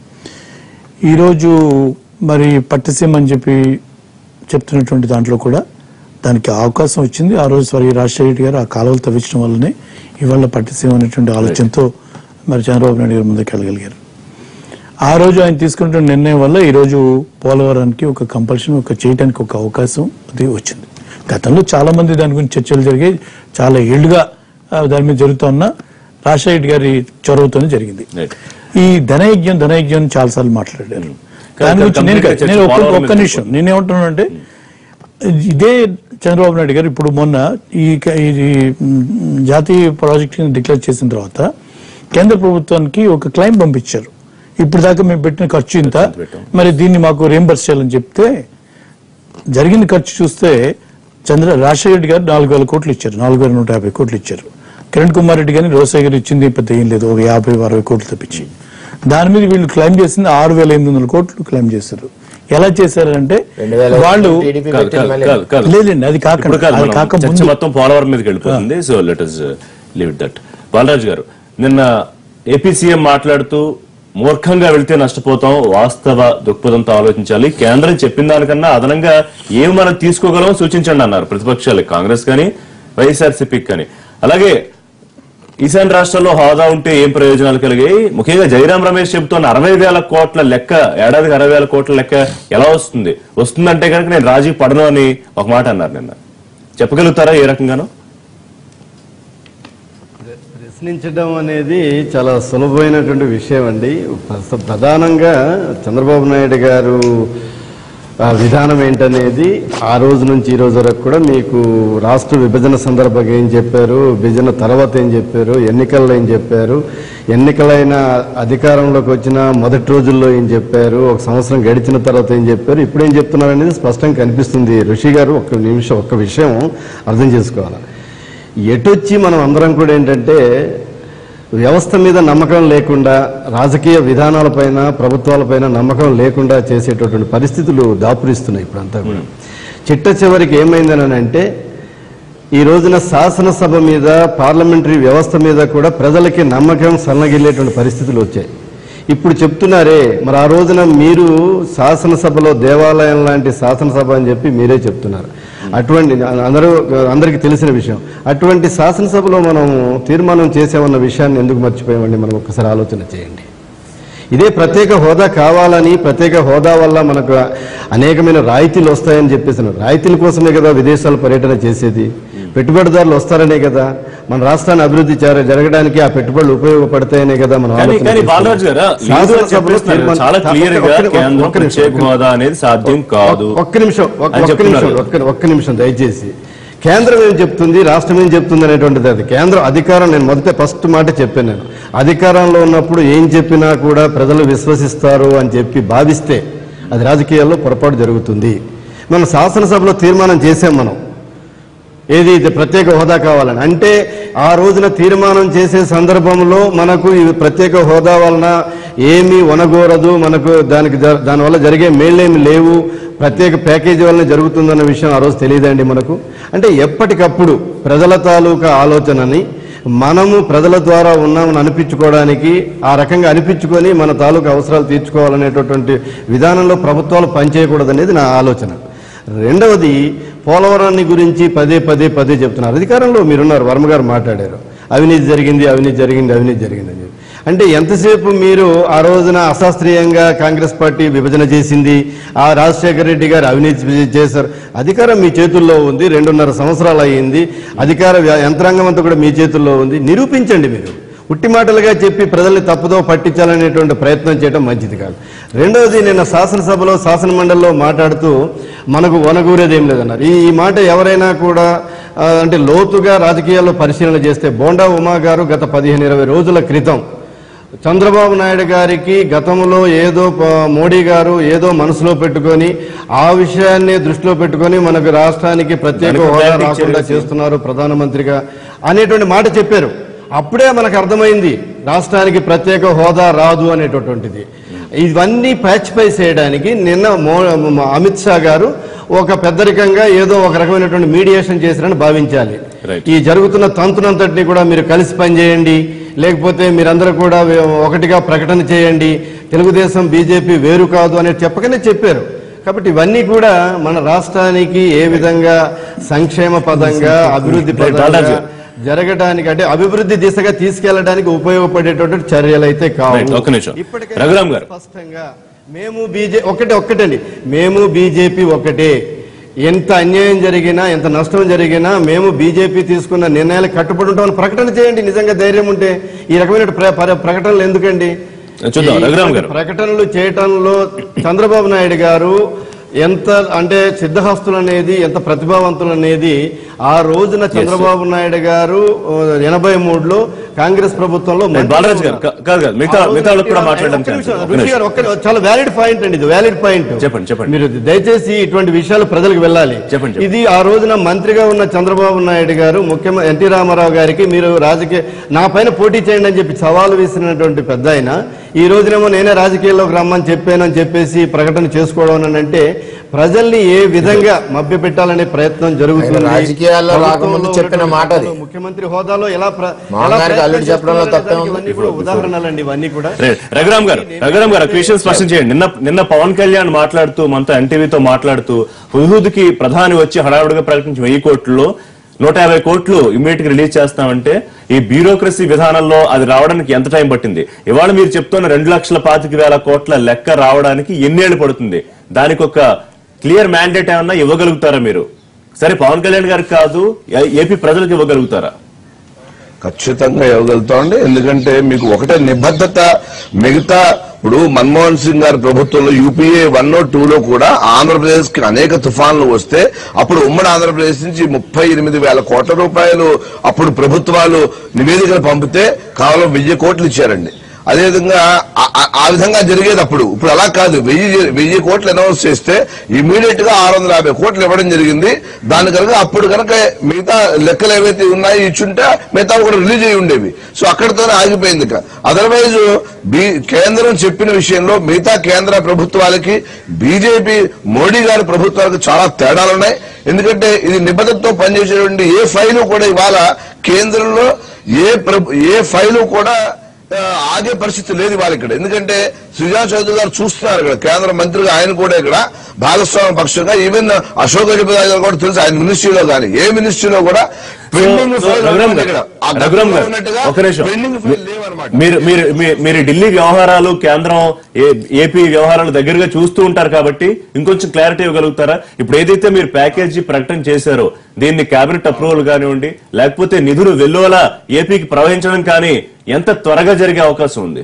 ఈరోజు మరి పట్టిసీమ అని చెప్పి చెప్తున్నటువంటి దాంట్లో కూడా దానికి అవకాశం వచ్చింది ఆ రోజు స్వర్గీయ రాజశేఖర రెడ్డి గారు ఆ కాలువలు తవ్వించడం వల్లనే ఇవాళ పట్టిసీమ అనేటువంటి ఆలోచనతో మరి చంద్రబాబు నాయుడు గారు ముందుకు వెళ్ళగలిగారు ఆ రోజు ఆయన తీసుకున్న నిర్ణయం వల్ల ఈ రోజు పోలవరానికి ఒక కంపల్షన్ ఒక చేయడానికి ఒక అవకాశం అది వచ్చింది గతంలో చాలా మంది దాని గురించి చర్చలు జరిగాయి చాలా ఏళ్లుగా ఆ, దాని మీద జరుగుతున్న రాజశేఖర రెడ్డి గారి చొరవతోనే జరిగింది Right. ఈ ధనయజ్ఞం ధనయజ్ఞం అని చాలాసార్లు మాట్లాడారు కాదు, దాని గురించి నేను కంప్లీట్గా నేను ఒక్క పోలవరం ఒక్క మీద నిమిషం నేనేమంటున్నానంటే ఇదే చంద్రబాబు నాయుడు గారు ఇప్పుడు మొన్న ఈ క- ఈ మ్, జాతీయ ప్రాజెక్ట్ డిక్లేర్ చేసిన తర్వాత కేంద్ర ప్రభుత్వానికి ఒక క్లైమ్ పంపించారు ఇప్పుడు దాకా మేము పెట్టిన ఖర్చు ఇంత పెట్టాం. మరి దీన్ని మాకు రియంబర్స్ చేయాలని చెప్తే జరిగిన ఖర్చు చూస్తే చంద్ర రాజశేఖర రెడ్డి గారు నాలుగు వేల కోట్లు ఇచ్చారు నాలుగు వేల నూట యాభై కోట్లు ఇచ్చారు కిరణ్ కుమార్ రెడ్డి గారిని రోసయ్య గారు ఇచ్చింది పెద్ద ఏం లేదు ఒక యాభై అరవై కోట్లు తప్పించి దాని మీద వీళ్ళు క్లెయిమ్ చేసింది ఆరు వేల ఎనిమిది వందల కోట్లు క్లెయిమ్ చేశారు ఎలా చేశారంటే రెండు వేల వాళ్ళు టీడీపీ కాదు, పెట్టింది కాదు, మళ్ళీ. కాదు, కాదు. లేదండి అది కాకుండా ఇప్పుడు కాదు అది మనం కాక చర్చ ముందు మొత్తం పోలవరం మీదకి వెళ్ళిపోతుంది so let us leave that Balaraju garu నిన్న ఏపీ సీఎం మాట్లాడుతూ మూర్ఖంగా వెళ్తే నష్టపోతాం వాస్తవ దృక్పథంతో ఆలోచించాలి కేంద్రం చెప్పిన దానికన్నా అదనంగా ఏం మనం తీసుకోగలం సూచించండి అన్నారు ప్రతిపక్షాలు కాంగ్రెస్ కానీ వైఎస్ఆర్సీపీకి కానీ అలాగే ఈశాన్య రాష్ట్రాల్లో హోదా ఉంటే ఏం ప్రయోజనాలు కలిగాయి ముఖ్యంగా జయరాం రమేష్ చెబుతున్న అరవై వేల కోట్ల లెక్క ఏడాదికి అరవై వేల కోట్ల లెక్క ఎలా వస్తుంది వస్తుందంటే కనుక నేను రాజీ పడను అని ఒక మాట అన్నారు నిన్న చెప్పగలుగుతారా ఏ రకంగానో ప్రశ్నించడం అనేది చాలా సులభమైనటువంటి విషయం అండి ప్రస్తుత ప్రధానంగా చంద్రబాబు నాయుడు గారు ఆ విధానం ఏంటనేది ఆ రోజు నుంచి ఈ రోజు వరకు కూడా మీకు రాష్ట్ర విభజన సందర్భంగా ఏం చెప్పారు విభజన తర్వాత ఏం చెప్పారు ఎన్నికల్లో ఏం చెప్పారు ఎన్నికలైన అధికారంలోకి వచ్చిన మొదటి రోజుల్లో ఏం చెప్పారు ఒక సంవత్సరం గడిచిన తర్వాత ఏం చెప్పారు ఇప్పుడు ఏం చెప్తున్నారు అనేది స్పష్టంగా కనిపిస్తుంది ఋషి గారు ఒక్క నిమిషం ఒక్క విషయం అర్థం చేసుకోవాలి ఎటొచ్చి మనం అందరం కూడా ఏంటంటే వ్యవస్థ మీద నమ్మకం లేకుండా రాజకీయ విధానాలపైన ప్రభుత్వాలపైన నమ్మకం లేకుండా చేసేటటువంటి పరిస్థితులు దాపురిస్తున్నాయి ఇప్పుడంతా కూడా చిట్ట చివరికి ఏమైందని అంటే ఈ రోజున శాసనసభ మీద పార్లమెంటరీ వ్యవస్థ మీద కూడా ప్రజలకి నమ్మకం సన్నగిల్లేటువంటి పరిస్థితులు వచ్చాయి ఇప్పుడు చెప్తున్నారే మరి ఆ రోజున మీరు శాసనసభలో దేవాలయం లాంటి శాసనసభ అని చెప్పి మీరే చెప్తున్నారు అటువంటి అందరూ అందరికీ తెలిసిన విషయం అటువంటి శాసనసభలో మనం తీర్మానం చేసామన్న విషయాన్ని ఎందుకు మర్చిపోయామండి మనం ఒక్కసారి ఆలోచన చేయండి ఇదే ప్రత్యేక హోదా కావాలని ప్రత్యేక హోదా వల్ల మనకు అనేకమైన రాయితీలు వస్తాయని చెప్పేసినారు రాయితీల కోసమే కదా విదేశాల పర్యటన చేసేది పెట్టుబడిదారులు వస్తారనే కదా మన రాష్ట్రాన్ని అభివృద్ధి జర- జరగడానికి ఆ పెట్టుబడులు ఉపయోగపడతాయనే కదా మనం కానీ ఆలోచన కానీ చేస్తున్నాం. బాలరాజు గారు లేదు అని శాసనసభలో చెప్పేస్తున్నారు. తీర్మానం- చాలా క్లియర్ గా ఒక్క- ఒక్క- కేంద్రం ఒక్క నిమిషం, ప్రత్యేక హోదా అనేది సాధ్యం కాదు ఒక్క నిమిషం ఒక్క అని ఒక్క చెప్తున్నారు. నిమిషం ఒక్క ఒక్క నిమిషం దయచేసి కేంద్రం ఏం చెప్తుంది రాష్ట్రం ఏం చెప్తుంది అనేటువంటిది అది కేంద్రం అధికారం నేను మొదట ఫస్ట్ మాట చెప్పాను నేను అధికారంలో ఉన్నప్పుడు ఏం చెప్పినా కూడా ప్రజలు విశ్వసిస్తారు అని చెప్పి భావిస్తే అది రాజకీయాల్లో పొరపాటు జరుగుతుంది మనం శాసనసభలో తీర్మానం చేసాం మనం ఏది ఇది ప్రత్యేక హోదా కావాలని అంటే ఆ రోజున తీర్మానం చేసే సందర్భంలో మనకు ఈ ప్రత్యేక హోదా వలన ఏమీ వనగోరదు మనకు దానికి జ- దానివల్ల జరిగే మేళ్ళేమి లేవు ప్రత్యేక ప్యాకేజీ వలన జరుగుతుందన్న విషయం ఆ రోజు తెలియదండి మనకు అంటే ఎప్పటికప్పుడు ప్రజల తాలూకా ఆలోచనని మనము ప్రజల ద్వారా ఉన్నామని అనిపించుకోవడానికి ఆ రకంగా అనిపించుకొని మన తాలూకా అవసరాలు తీర్చుకోవాలనేటటువంటి విధానంలో ప్రభుత్వాలు పనిచేయకూడదనేది నా ఆలోచన రెండవది పోలవరాన్ని గురించి పదే పదే పదే చెప్తున్నారు అధికారంలో మీరున్నారు వర్మ గారు మాట్లాడారు అవినీతి జరిగింది అవినీతి జరిగింది అవినీతి జరిగింది అని చెప్పి. అంటే ఎంతసేపు మీరు ఆ రోజున అశాస్త్రీయంగా కాంగ్రెస్ పార్టీ విభజన చేసింది ఆ రాజశేఖర రెడ్డి గారు అవినీతి చేశారు అధికారం మీ చేతుల్లో ఉంది రెండున్నర సంవత్సరాలు అయ్యింది అధికార వ్య- యంత్రాంగం అంతా కూడా మీ చేతుల్లో ఉంది నిరూపించండి మీరు ఉట్టి మాటలుగా చెప్పి ప్రజల్ని తప్పుదో పట్టించాలనేటువంటి ప్రయత్నం చేయడం మంచిది కాదు రెండవది నిన్న శాసనసభలో శాసన మండలిలో మాట్లాడుతూ మనకు వనగూరేది ఏం లేదన్నారు ఈ ఈ మాట ఎవరైనా కూడా ఆ, అంటే లోతుగా రాజకీయాల్లో పరిశీలన చేస్తే బోండా ఉమా గారు గత పదిహేను ఇరవై రోజుల క్రితం చంద్రబాబు నాయుడు గారికి గతంలో ఏదో ప- మోడీ గారు ఏదో మనసులో పెట్టుకొని ఆ విషయాన్ని దృష్టిలో పెట్టుకొని మనకు రాష్ట్రానికి ప్రత్యేక దానికి హోదా ప్రయత్నం రాకుండా చేసి- చేస్తున్నారు ప్రధానమంత్రిగా అనేటువంటి మాట చెప్పారు అప్పుడే మనకు అర్థమైంది రాష్ట్రానికి ప్రత్యేక హోదా రాదు అనేటటువంటిది ఇవన్నీ ప్యాచ్ పై చేయడానికి నిన్న మో అమిత్ షా గారు ఒక పెద్దరికంగా ఏదో ఒక రకమైనటువంటి మీడియేషన్ చేశారని భావించాలి Right. ఈ జరుగుతున్న తంతునంతటిని కూడా మీరు కలిసి పనిచేయండి లేకపోతే మీరందరూ కూడా వే- ఒకటిగా ప్రకటన చేయండి తెలుగుదేశం బీజేపీ వేరు కాదు అనేది చెప్పకనే చెప్పారు కాబట్టి ఇవన్నీ కూడా మన రాష్ట్రానికి ఏ విధంగా సంక్షేమ పదంగా అభివృద్ధి Right, పదంగా బాలాజీ. జరగడానికి అంటే అభివృద్ధి దిశగా తీసుకెళ్లడానికి ఉపయోగపడేటటువంటి చర్యలు అయితే Right, కావు ఒక్క నిమిషం. ఇప్పటికైనా రఘురామ్ గారు. స్పష్టంగా మేము బీజే ఒకటే ఒక్కటండి మేము బీజేపీ ఒకటే ఎంత అన్యాయం జరిగినా ఎంత నష్టం జరిగినా మేము బీజేపీ తీసుకున్న నిర్ణయాలకు కట్టుబడి ఉంటామని ప్రకటన చేయండి నిజంగా ధైర్యం ఉంటే ఈ రకమైన ప్ర- ప్ర- ప్రకటనలు ఎందుకండి చూద్దాం, ఈ రఘురామ్ గారు. ప్రకటనలు చేయటంలో చంద్రబాబు నాయుడు గారు ఎంత అంటే సిద్ధహస్తులు అనేది ఎంత ప్రతిభావంతులు అనేది ఆ రోజున చంద్రబాబు నాయుడు గారు ఆ, ఎనభై మూడులో కాంగ్రెస్ ప్రభుత్వంలో మంత్రిగా బాలరాజు గారు కా- కాదు కాదు మిగతా మిగతా వాళ్ళకి కూడా మాట్లాడడం ఒక్క నిమిషం, ఒక్క ఋషి నిమిషం. గారు, ఒక్క- చాలా వ్యాలిడ్ పాయింట్ అండి ఇది వ్యాలిడ్ పాయింట్ చెప్పండి, చెప్పండి. మీరు దయచేసి ఇటువంటి విషయాలు ప్రజలకు వెళ్ళాలి చెప్పండి, చెప్పండి. ఇది ఆ రోజున మంత్రిగా ఉన్న చంద్రబాబు నాయుడు గారు ముఖ్యమంత్రి ఎన్టీ రామారావు గారికి మీరు రాజకీయ నా పైన పోటీ చేయండి అని చెప్పి సవాలు విసిరినటువంటి పెద్ద ఆయన ఈ రోజునేమో నేనే రాజకీయాల్లోకి రమ్మని చెప్పానని చెప్పేసి ప్రకటన చేసుకోవడం అని అంటే ప్రజల్ని ఏ విధంగా మభ్య పెట్టాలనే ప్రయత్నం జరుగుతుంది ఆయన రాజకీయాల్లో రాకముందు ప్రభుత్వంలో చెప్పిన మాట అది. ముఖ్యమంత్రి హోదాలో ఎలా ప్ర- మోహన్ ఎలా గారికి అల్లుడు ప్రయత్నం చెప్పడంలో చేస్తున్నారనే తప్పే దానికి ఉంది. ఇవన్నీ కూడా ఉదాహరణలండి ఇవన్నీ కూడా రైట్. రఘురామ్ గారు రఘురామ్ గారు ఒక విషయం స్పష్టం చేయండి నిన్న నిన్న పవన్ కళ్యాణ్ మాట్లాడుతూ మనతో ఎన్టీవీతో మాట్లాడుతూ హుదూద్కి ప్రధాని వచ్చి హడావుడిగా ప్రకటించిన వెయ్యి కోట్లలో నూట యాభై కోట్లు ఇమీడియట్ గా రిలీజ్ చేస్తామంటే ఈ బ్యూరోక్రసీ విధానంలో అది రావడానికి ఎంత టైం పట్టింది ఇవాళ మీరు చెప్తున్న రెండు లక్షల పాతిక వేల కోట్ల లెక్క రావడానికి ఎన్నేళ్లు పడుతుంది దానికి ఒక క్లియర్ మ్యాండేట్ ఏమన్నా ఇవ్వగలుగుతారా మీరు సరే పవన్ కళ్యాణ్ గారికి కాదు ఏ- ఏపీ ప్రజలకు ఇవ్వగలుగుతారా ఖచ్చితంగా ఇవ్వగలుగుతామండి ఎందుకంటే మీకు ఒకటే నిబద్ధత మిగతా ఇప్పుడు మన్మోహన్ సింగ్ గారి ప్రభుత్వంలో యూపీఏ వన్ టూ లో కూడా ఆంధ్రప్రదేశ్ కి అనేక తుఫాన్లు వస్తే అప్పుడు ఉమ్మడి ఆంధ్రప్రదేశ్ నుంచి ముప్పై ఎనిమిది వేల కోట్ల రూపాయలు అప్పుడు ప్రభుత్వాలు నివేదికలు పంపితే కేవలం వెయ్యి కోట్లు ఇచ్చారండి అదేవిధంగా ఆ- ఆ- ఆ విధంగా జరిగేది అప్పుడు ఇప్పుడు అలా కాదు వెయ్యి వెయ్యి కోట్లు అనౌన్స్ చేస్తే ఇమీడియట్ గా ఆరు వందల యాభై కోట్లు ఇవ్వడం జరిగింది దాని కనుక అప్పుడు కనుక మిగతా లెక్కలు ఏవైతే ఉన్నాయో ఇచ్చుంటే మిగతా కూడా రిలీజ్ అయి ఉండేవి సో అక్కడితోనే ఆగిపోయింది ఇక అదర్వైజ్ బి కేంద్రం చెప్పిన విషయంలో మిగతా కేంద్ర ప్రభుత్వాలకి బీజేపీ మోడీ గారి ప్రభుత్వాలకు చాలా తేడాలున్నాయి ఎందుకంటే ఇది నిబద్ధతతో పనిచేసేటువంటి ఏ ఫైలు కూడా ఇవాళ కేంద్రంలో ఏ ప్రభు ఏ ఫైలు కూడా ఆ, ఆగే పరిస్థితి లేదు ఇవాళ ఇక్కడ ఎందుకంటే సుజా చౌదరి గారు చూస్తున్నారు ఇక్కడ కేంద్ర మంత్రిగా ఆయన కూడా ఇక్కడ భాగస్వామ్య పక్షంగా ఈవెన్ అశోక్ గజపతి గారు కూడా తెలుసు ఆయన మినిస్ట్రీలో కానీ ఏ మినిస్ట్రీలో కూడా పెండింగ్ సో, ఫైల్ రఘురామ్ ఉంది గారు, ఇక్కడ. ఆ రఘురామ్ గతంలో గారు, ఉన్నట్టుగా ఒక నిమిషం. పెండింగ్ ఫైల్ లేవన్నమాట మీరు మీరు మీ- మీరు ఢిల్లీ వ్యవహారాలు కేంద్రం ఏ- ఏపీ వ్యవహారాలు దగ్గరగా చూస్తూ ఉంటారు కాబట్టి ఇంకొంచెం క్లారిటీ ఇవ్వగలుగుతారా ఇప్పుడు ఏదైతే మీరు ప్యాకేజీ ప్రకటన చేశారో దీన్ని కేబినెట్ అప్రూవల్ కానివ్వండి లేకపోతే నిధులు వెల్లువల ఏపీకి ప్రవహించడం కానీ ఎంత త్వరగా జరిగే అవకాశం ఉంది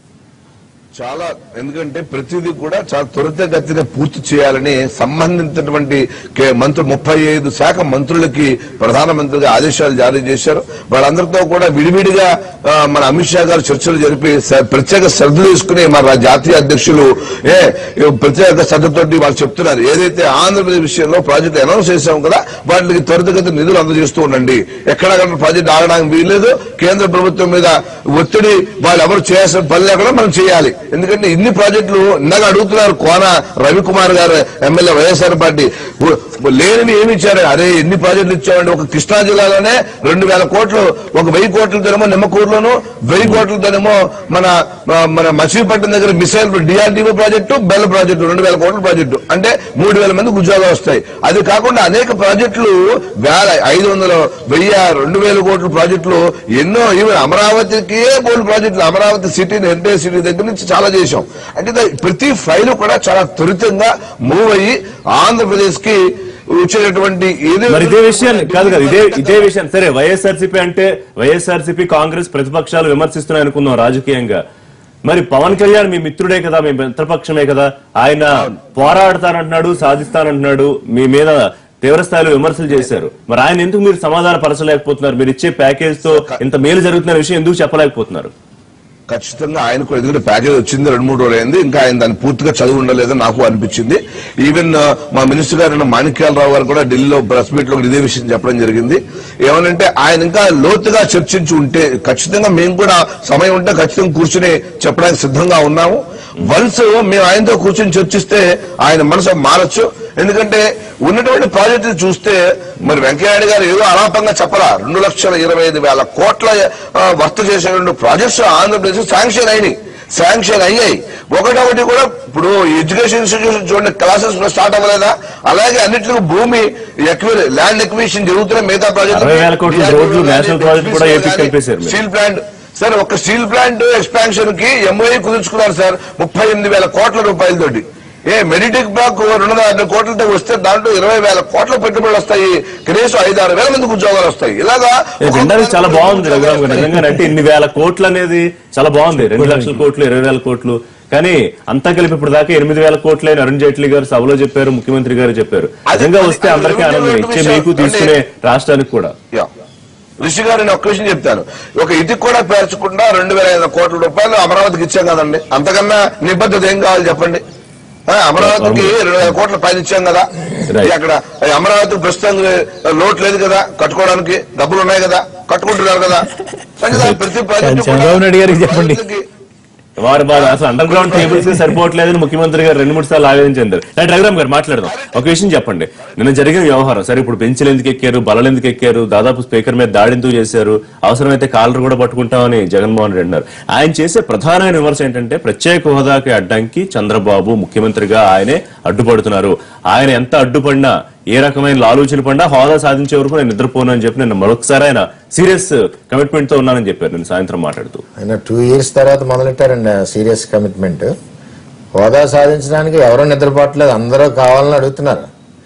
చాలా ఎందుకంటే ప్రతిదీ కూడా చాలా త్వరితగతిన పూర్తి చేయాలని సంబంధించినటువంటి కే- మంత్రులు ముప్పై ఐదు శాఖ మంత్రులకి ప్రధానమంత్రిగా ఆదేశాలు జారీ చేశారు వాళ్ళందరితో కూడా విడివిడిగా ఆ, మన అమిత్ షా గారు చర్చలు జరిపి స- ప్రత్యేక శ్రద్ధ తీసుకుని మన జాతీయ అధ్యక్షులు ఏ ఏ ప్రత్యేక శ్రద్ధతోటి వాళ్ళు చెప్తున్నారు ఏదైతే ఆంధ్రప్రదేశ్ విషయంలో ప్రాజెక్ట్ అనౌన్స్ చేశాం కదా వాటికి త్వరితగతిన నిధులు అందజేస్తూ ఉండండి ఎక్కడ కానీ ప్రాజెక్ట్ ఆగడానికి వీల్లేదు కేంద్ర ప్రభుత్వం మీద ఒత్తిడి వాళ్ళు ఎవరు చేయాల్సిన పని లేకుండా మనం చేయాలి ఎందుకంటే ఇన్ని ప్రాజెక్టులు ఇందాక అడుగుతున్నారు కోన రవికుమార్ గారు ఎమ్మెల్యే వైఎస్ఆర్ పార్టీ ఉ- లేనివి ఏమి ఇచ్చారు అరే ఎన్ని ప్రాజెక్టులు ఇచ్చామండి ఒక కృష్ణా జిల్లాలోనే రెండు వేల కోట్లు ఒక వెయ్యి కోట్లతోనేమో నిమ్మకూరులోను వెయ్యి కోట్లతోనేమో మన మన మచిలీపట్నం దగ్గర missile DRDO project BEL project రెండు వేల కోట్ల ప్రాజెక్టు అంటే మూడు వేల మందికి ఉద్యోగాలు వస్తాయి అది కాకుండా అనేక ప్రాజెక్టులు వేల ఐదు వందల వెయ్యి రెండు వేల కోట్ల ప్రాజెక్టులు ఎన్నో ఈవెన్ అమరావతికి బోల్డ్ ప్రాజెక్టులు అమరావతి సిటీని హెరిటేజ్ సిటీ దగ్గర నుంచి చాలా చేశాం అంటే దా- ప్రతి ఫైలు కూడా చాలా త్వరితంగా మూవ్ అయ్యి ఆంధ్రప్రదేశ్ కి వచ్చేటటువంటి ఏదో మరి ఇదే విషయాన్ని కాదు కాదు ఇదే ఇదే విషయం సరే వైఎస్ఆర్సీపీ అంటే వైఎస్ఆర్సీపీ కాంగ్రెస్ ప్రతిపక్షాలు విమర్శిస్తున్నాయి అనుకుందాం రాజకీయంగా మరి పవన్ కళ్యాణ్ మీ మిత్రుడే కదా మీ మిత్రపక్షమే కదా ఆయన పోరాడతానంటున్నాడు సాధిస్తానంటున్నాడు మీ మీద తీవ్ర స్థాయిలో విమర్శలు చేశారు మరి ఆయన ఎందుకు మీరు సమాధాన పరచలేకపోతున్నారు మీరు ఇచ్చే ప్యాకేజ్ తో ఇంత మేలు జరుగుతున్న విషయం ఎందుకు చెప్పలేకపోతున్నారు ఖచ్చితంగా ఆయనకు ఎందుకంటే ప్యాకేజ్ వచ్చింది రెండు మూడు రోజులు అయింది ఇంకా ఆయన దాన్ని పూర్తిగా చదివి ఉండలేదని నాకు అనిపించింది ఈవెన్ ఆ, మా మినిస్టర్ గారు మాణిక్యాలరావు గారు కూడా ఢిల్లీలో ప్రెస్ మీట్ లో ఇదే విషయం చెప్పడం జరిగింది ఏమనంటే ఆయన ఇంకా లోతుగా చర్చించి ఉంటే ఖచ్చితంగా మేము కూడా సమయం ఉంటే ఖచ్చితంగా కూర్చుని చెప్పడానికి సిద్ధంగా ఉన్నాము వన్స్ మేము ఆయనతో కూర్చొని చర్చిస్తే ఆయన మనసు మారచ్చు ఎందుకంటే ఉన్నటువంటి ప్రాజెక్టు చూస్తే మరి వెంకయ్యనాయుడు గారు ఏదో అలాపంగా చెప్పరా రెండు లక్షల ఇరవై ఐదు వేల కోట్ల ఆ, వర్త చేసేటువంటి ప్రాజెక్ట్స్ ఆంధ్రప్రదేశ్ శాంక్షన్ అయినాయి శాంక్షన్ అయ్యాయి ఒకటొకటి కూడా ఇప్పుడు ఎడ్యుకేషన్ ఇన్స్టిట్యూషన్ చూడండి క్లాసెస్ స్టార్ట్ అవ్వలేదా అలాగే అన్నింటిలో భూమి ఎక్వి ల్యాండ్ ఎక్విషన్ జరుగుతున్న మిగతా అరవై వేల కోట్ల రోడ్లు, నేషనల్ ప్రాజెక్ట్ కూడా ఏపీకి కలిపేశారు మీరు. స్టీల్ ప్లాంట్ సార్ ఒక స్టీల్ ప్లాంట్ ఎక్స్పాన్షన్ కి ఎంఓఏ కుదుర్చుకున్నారు సార్ ముప్పై ఎనిమిది వేల కోట్ల రూపాయలతోటి ఏ మెడిటెక్ బ్లాక్ రెండు వందల యాభై కోట్లతో వస్తే దాంట్లో ఇరవై వేల కోట్ల పెట్టుబడులు వస్తాయి కనీసం ఐదు ఆరు వేల మందికి ఉద్యోగాలు వస్తాయి ఇలాగా ఏ, వినడానికి చాలా బాగుంది రఘురామ్ గారు నిజంగా అంటే ఇన్ని వేల కోట్లు అనేది చాలా బాగుంది రెండు లక్షల కోట్లు ఇరవై వేల కోట్లు కానీ అంతా కలిపి ఇప్పుడు దాకా ఎనిమిది వేల కోట్లు అని అరుణ్ జైట్లీ గారు సభలో చెప్పారు ముఖ్యమంత్రి గారు చెప్పారు అది- నిజంగా అది- వస్తే అది అందరికీ రెండు ఆనందం రెండు ఇచ్చే విషయాలు. మీకు తీసుకునే రాష్ట్రానికి కూడా యా. రిషి గారు నేను ఒక్క విషయం చెప్తాను ఒక ఇటుకు కూడా పేర్చకుండా రెండు వేల ఐదు కోట్ల రూపాయలు అమరావతికి ఇచ్చాం కదండి అంతకన్నా నిబద్ధత ఏం కావాలి చెప్పండి ఆ, అమరావతికి రెండు వేల కోట్ల పైన ఇచ్చాం కదా Right. అక్కడ అమరావతి ప్రస్తుతం లోటు లేదు కదా కట్టుకోవడానికి డబ్బులు ఉన్నాయి కదా కట్టుకుంటున్నారు కదా సంగీత ప్రతి ప్రాజెక్టు కూడా చంద్రబాబు నాయుడు గారికి చెప్పండి. అమరావతికి వారు బాధ అసలు అండర్ గ్రౌండ్ టేబుల్స్ సరిపోవట్లేదని ముఖ్యమంత్రి గారు రెండు మూడు సార్లు ఆవేదన చెందారు రైట్ రఘురామ్ గారు మాట్లాడదాం ఒక విషయం చెప్పండి నిన్న జరిగిన వ్యవహారం సరే ఇప్పుడు బెంచ్లు ఎందుకు ఎక్కారు బలలు ఎందుకు ఎక్కారు దాదాపు స్పీకర్ మీద దాడి ఎందుకు చేశారు అవసరమైతే కాలర్ కూడా పట్టుకుంటామని జగన్మోహన్ రెడ్డి అన్నారు ఆయన చేసే ప్రధానమైన విమర్శ ఏంటంటే ప్రత్యేక హోదాకి అడ్డంకి చంద్రబాబు ముఖ్యమంత్రిగా ఆయనే అడ్డుపడుతున్నారు ఆయన ఎంత అడ్డుపడినా ఏ రకమైన లాలూచన పడినా హోదా సాధించే వరకు నేను నిద్రపోను అని చెప్పి నిన్న మరొకసారి ఆయన సీరియస్ కమిట్మెంట్ తో ఉన్నానని చెప్పారు నేను సాయంత్రం మాట్లాడుతూ ఆయన టూ ఇయర్స్ తర్వాత మొదలెట్టారండి సీరియస్ కమిట్మెంట్ హోదా సాధించడానికి ఎవరో నిద్రపోవట్లేదు అందరూ కావాలని అడుగుతున్నారు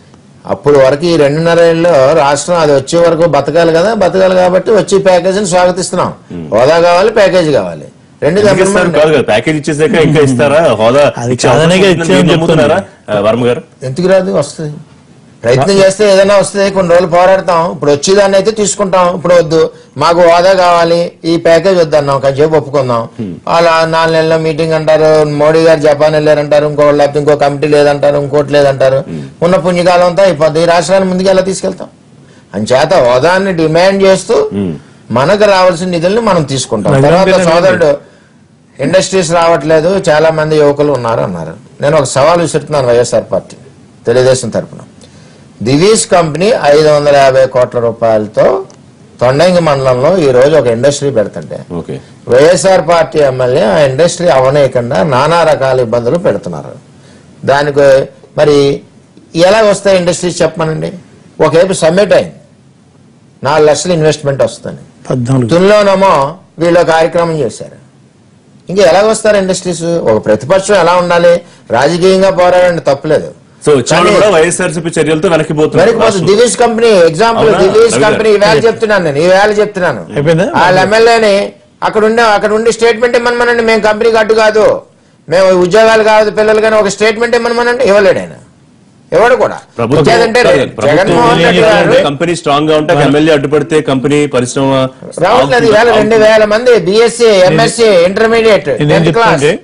అప్పుడు వరకు ఈ రెండున్నర ఏళ్ళలో రాష్ట్రం అది వచ్చే వరకు బతకాలి కదా బతకాలి కాబట్టి వచ్చి ప్యాకేజీని స్వాగతిస్తున్నాం హోదా కావాలి ప్యాకేజీ కావాలి రెండు ఎందుకు ఇస్తారు? గవర్నమెంట్ కాదు కదా ప్యాకేజ్ ఇచ్చేసాక ఇంకా ఇస్తారా హోదా అది ఇచ్చే కాదనే అవకాశం ఉందని ఇచ్చామని మీరు నమ్ముతున్నారా ఆ, వర్మ గారు ఎందుకు రాదు వస్తుంది ప్రయత్నం చేస్తే ఏదైనా వస్తుంది కొన్ని రోజులు పోరాడతాం ఇప్పుడు వచ్చేదాన్ని అయితే తీసుకుంటాం ఇప్పుడు వద్దు మాకు హోదా కావాలి ఈ ప్యాకేజ్ వద్దన్నాం కాసేపు ఒప్పుకుందాం వాళ్ళ నాలుగు నెలల మీటింగ్ అంటారు మోడీ గారు జపాన్ వెళ్ళారంటారు ఇంకో లేకపోతే ఇంకో కమిటీ లేదంటారు ఇంకోటి లేదంటారు ఉన్న పుణ్యకాలం అంతా అయిపోద్ది ఈ రాష్ట్రాన్ని ముందుకు ఎలా తీసుకెళ్తాం అంచేత హోదాన్ని డిమాండ్ చేస్తూ మనకు రావాల్సిన నిధుల్ని మనం తీసుకుంటాం నగరం తర్వాత పేరు సోదరుడు ఇండస్ట్రీస్ రావట్లేదు చాలా మంది యువకులు ఉన్నారు అన్నారు నేను ఒక సవాల్ విసురుతున్నాను వైఎస్ఆర్ పార్టీ తెలుగుదేశం తరపున దివీస్ కంపెనీ ఐదు వందల యాభై కోట్ల రూపాయలతో తొండంగి మండలంలో ఈ రోజు ఒక ఇండస్ట్రీ పెడుతుంటే ఓకే వైఎస్ఆర్ పార్టీ ఎమ్మెల్యే ఆ ఇండస్ట్రీ అవనేయకుండా నానా రకాల ఇబ్బందులు పెడుతున్నారు దానికి మరి ఎలా వస్తాయి ఇండస్ట్రీస్ చెప్పమనండి ఒకవైపు సమ్మిట్ అయింది నాలుగు లక్షల ఇన్వెస్ట్మెంట్ వస్తుంది పద్నాలుగు తుల్లోనేమో వీళ్ళు ఒక కార్యక్రమం చేశారు ఇంకా ఎలా వస్తారు ఇండస్ట్రీస్ ఒక ప్రతిపక్షం ఎలా ఉండాలి రాజకీయంగా పోరాడండి తప్పలేదు సో వచ్చిన వాళ్ళు కానీ- కూడా వైఎస్ఆర్సీపీ చర్యలతో వెనక్కి పోతున్నారు మరి పోతే రాష్ట్రం. దివీస్ కంపెనీ ఎగ్జాంపుల్ అవునా? దివీస్ రవి కంపెనీ గారు. ఈవేళ చెప్తున్నాను నేను ఈవేళ చెప్తున్నాను అయిపోయిందా? వాళ్ళ ఎమ్మెల్యేని అక్కడ ఉండే అక్కడ ఉండి స్టేట్మెంట్ ఇమ్మనమనండి మేము కంపెనీకి అడ్డు కాదు మేము ఉద్యోగాలు కాదు పిల్లలు కానీ ఒక స్టేట్మెంట్ ఇమ్మనమనండి ఇవ్వలేడు ఆయన ఎవడు కూడా ప్రభుత్వం వచ్చేదంటే కాదు, జగన్మోహన్ రెడ్డి ప్రభుత్వం గారు కంపెనీ స్ట్రాంగ్ గా ఉంటే ఎమ్మెల్యే అడ్డుపడితే కంపెనీ పరిశ్రమ రావట్లేదు ఈవేళ రెండు వేల మంది బిఎస్సి ఎంఎస్సి ఇంటర్మీడియట్ నేను టెన్త్ క్లాస్ చెప్తుంటే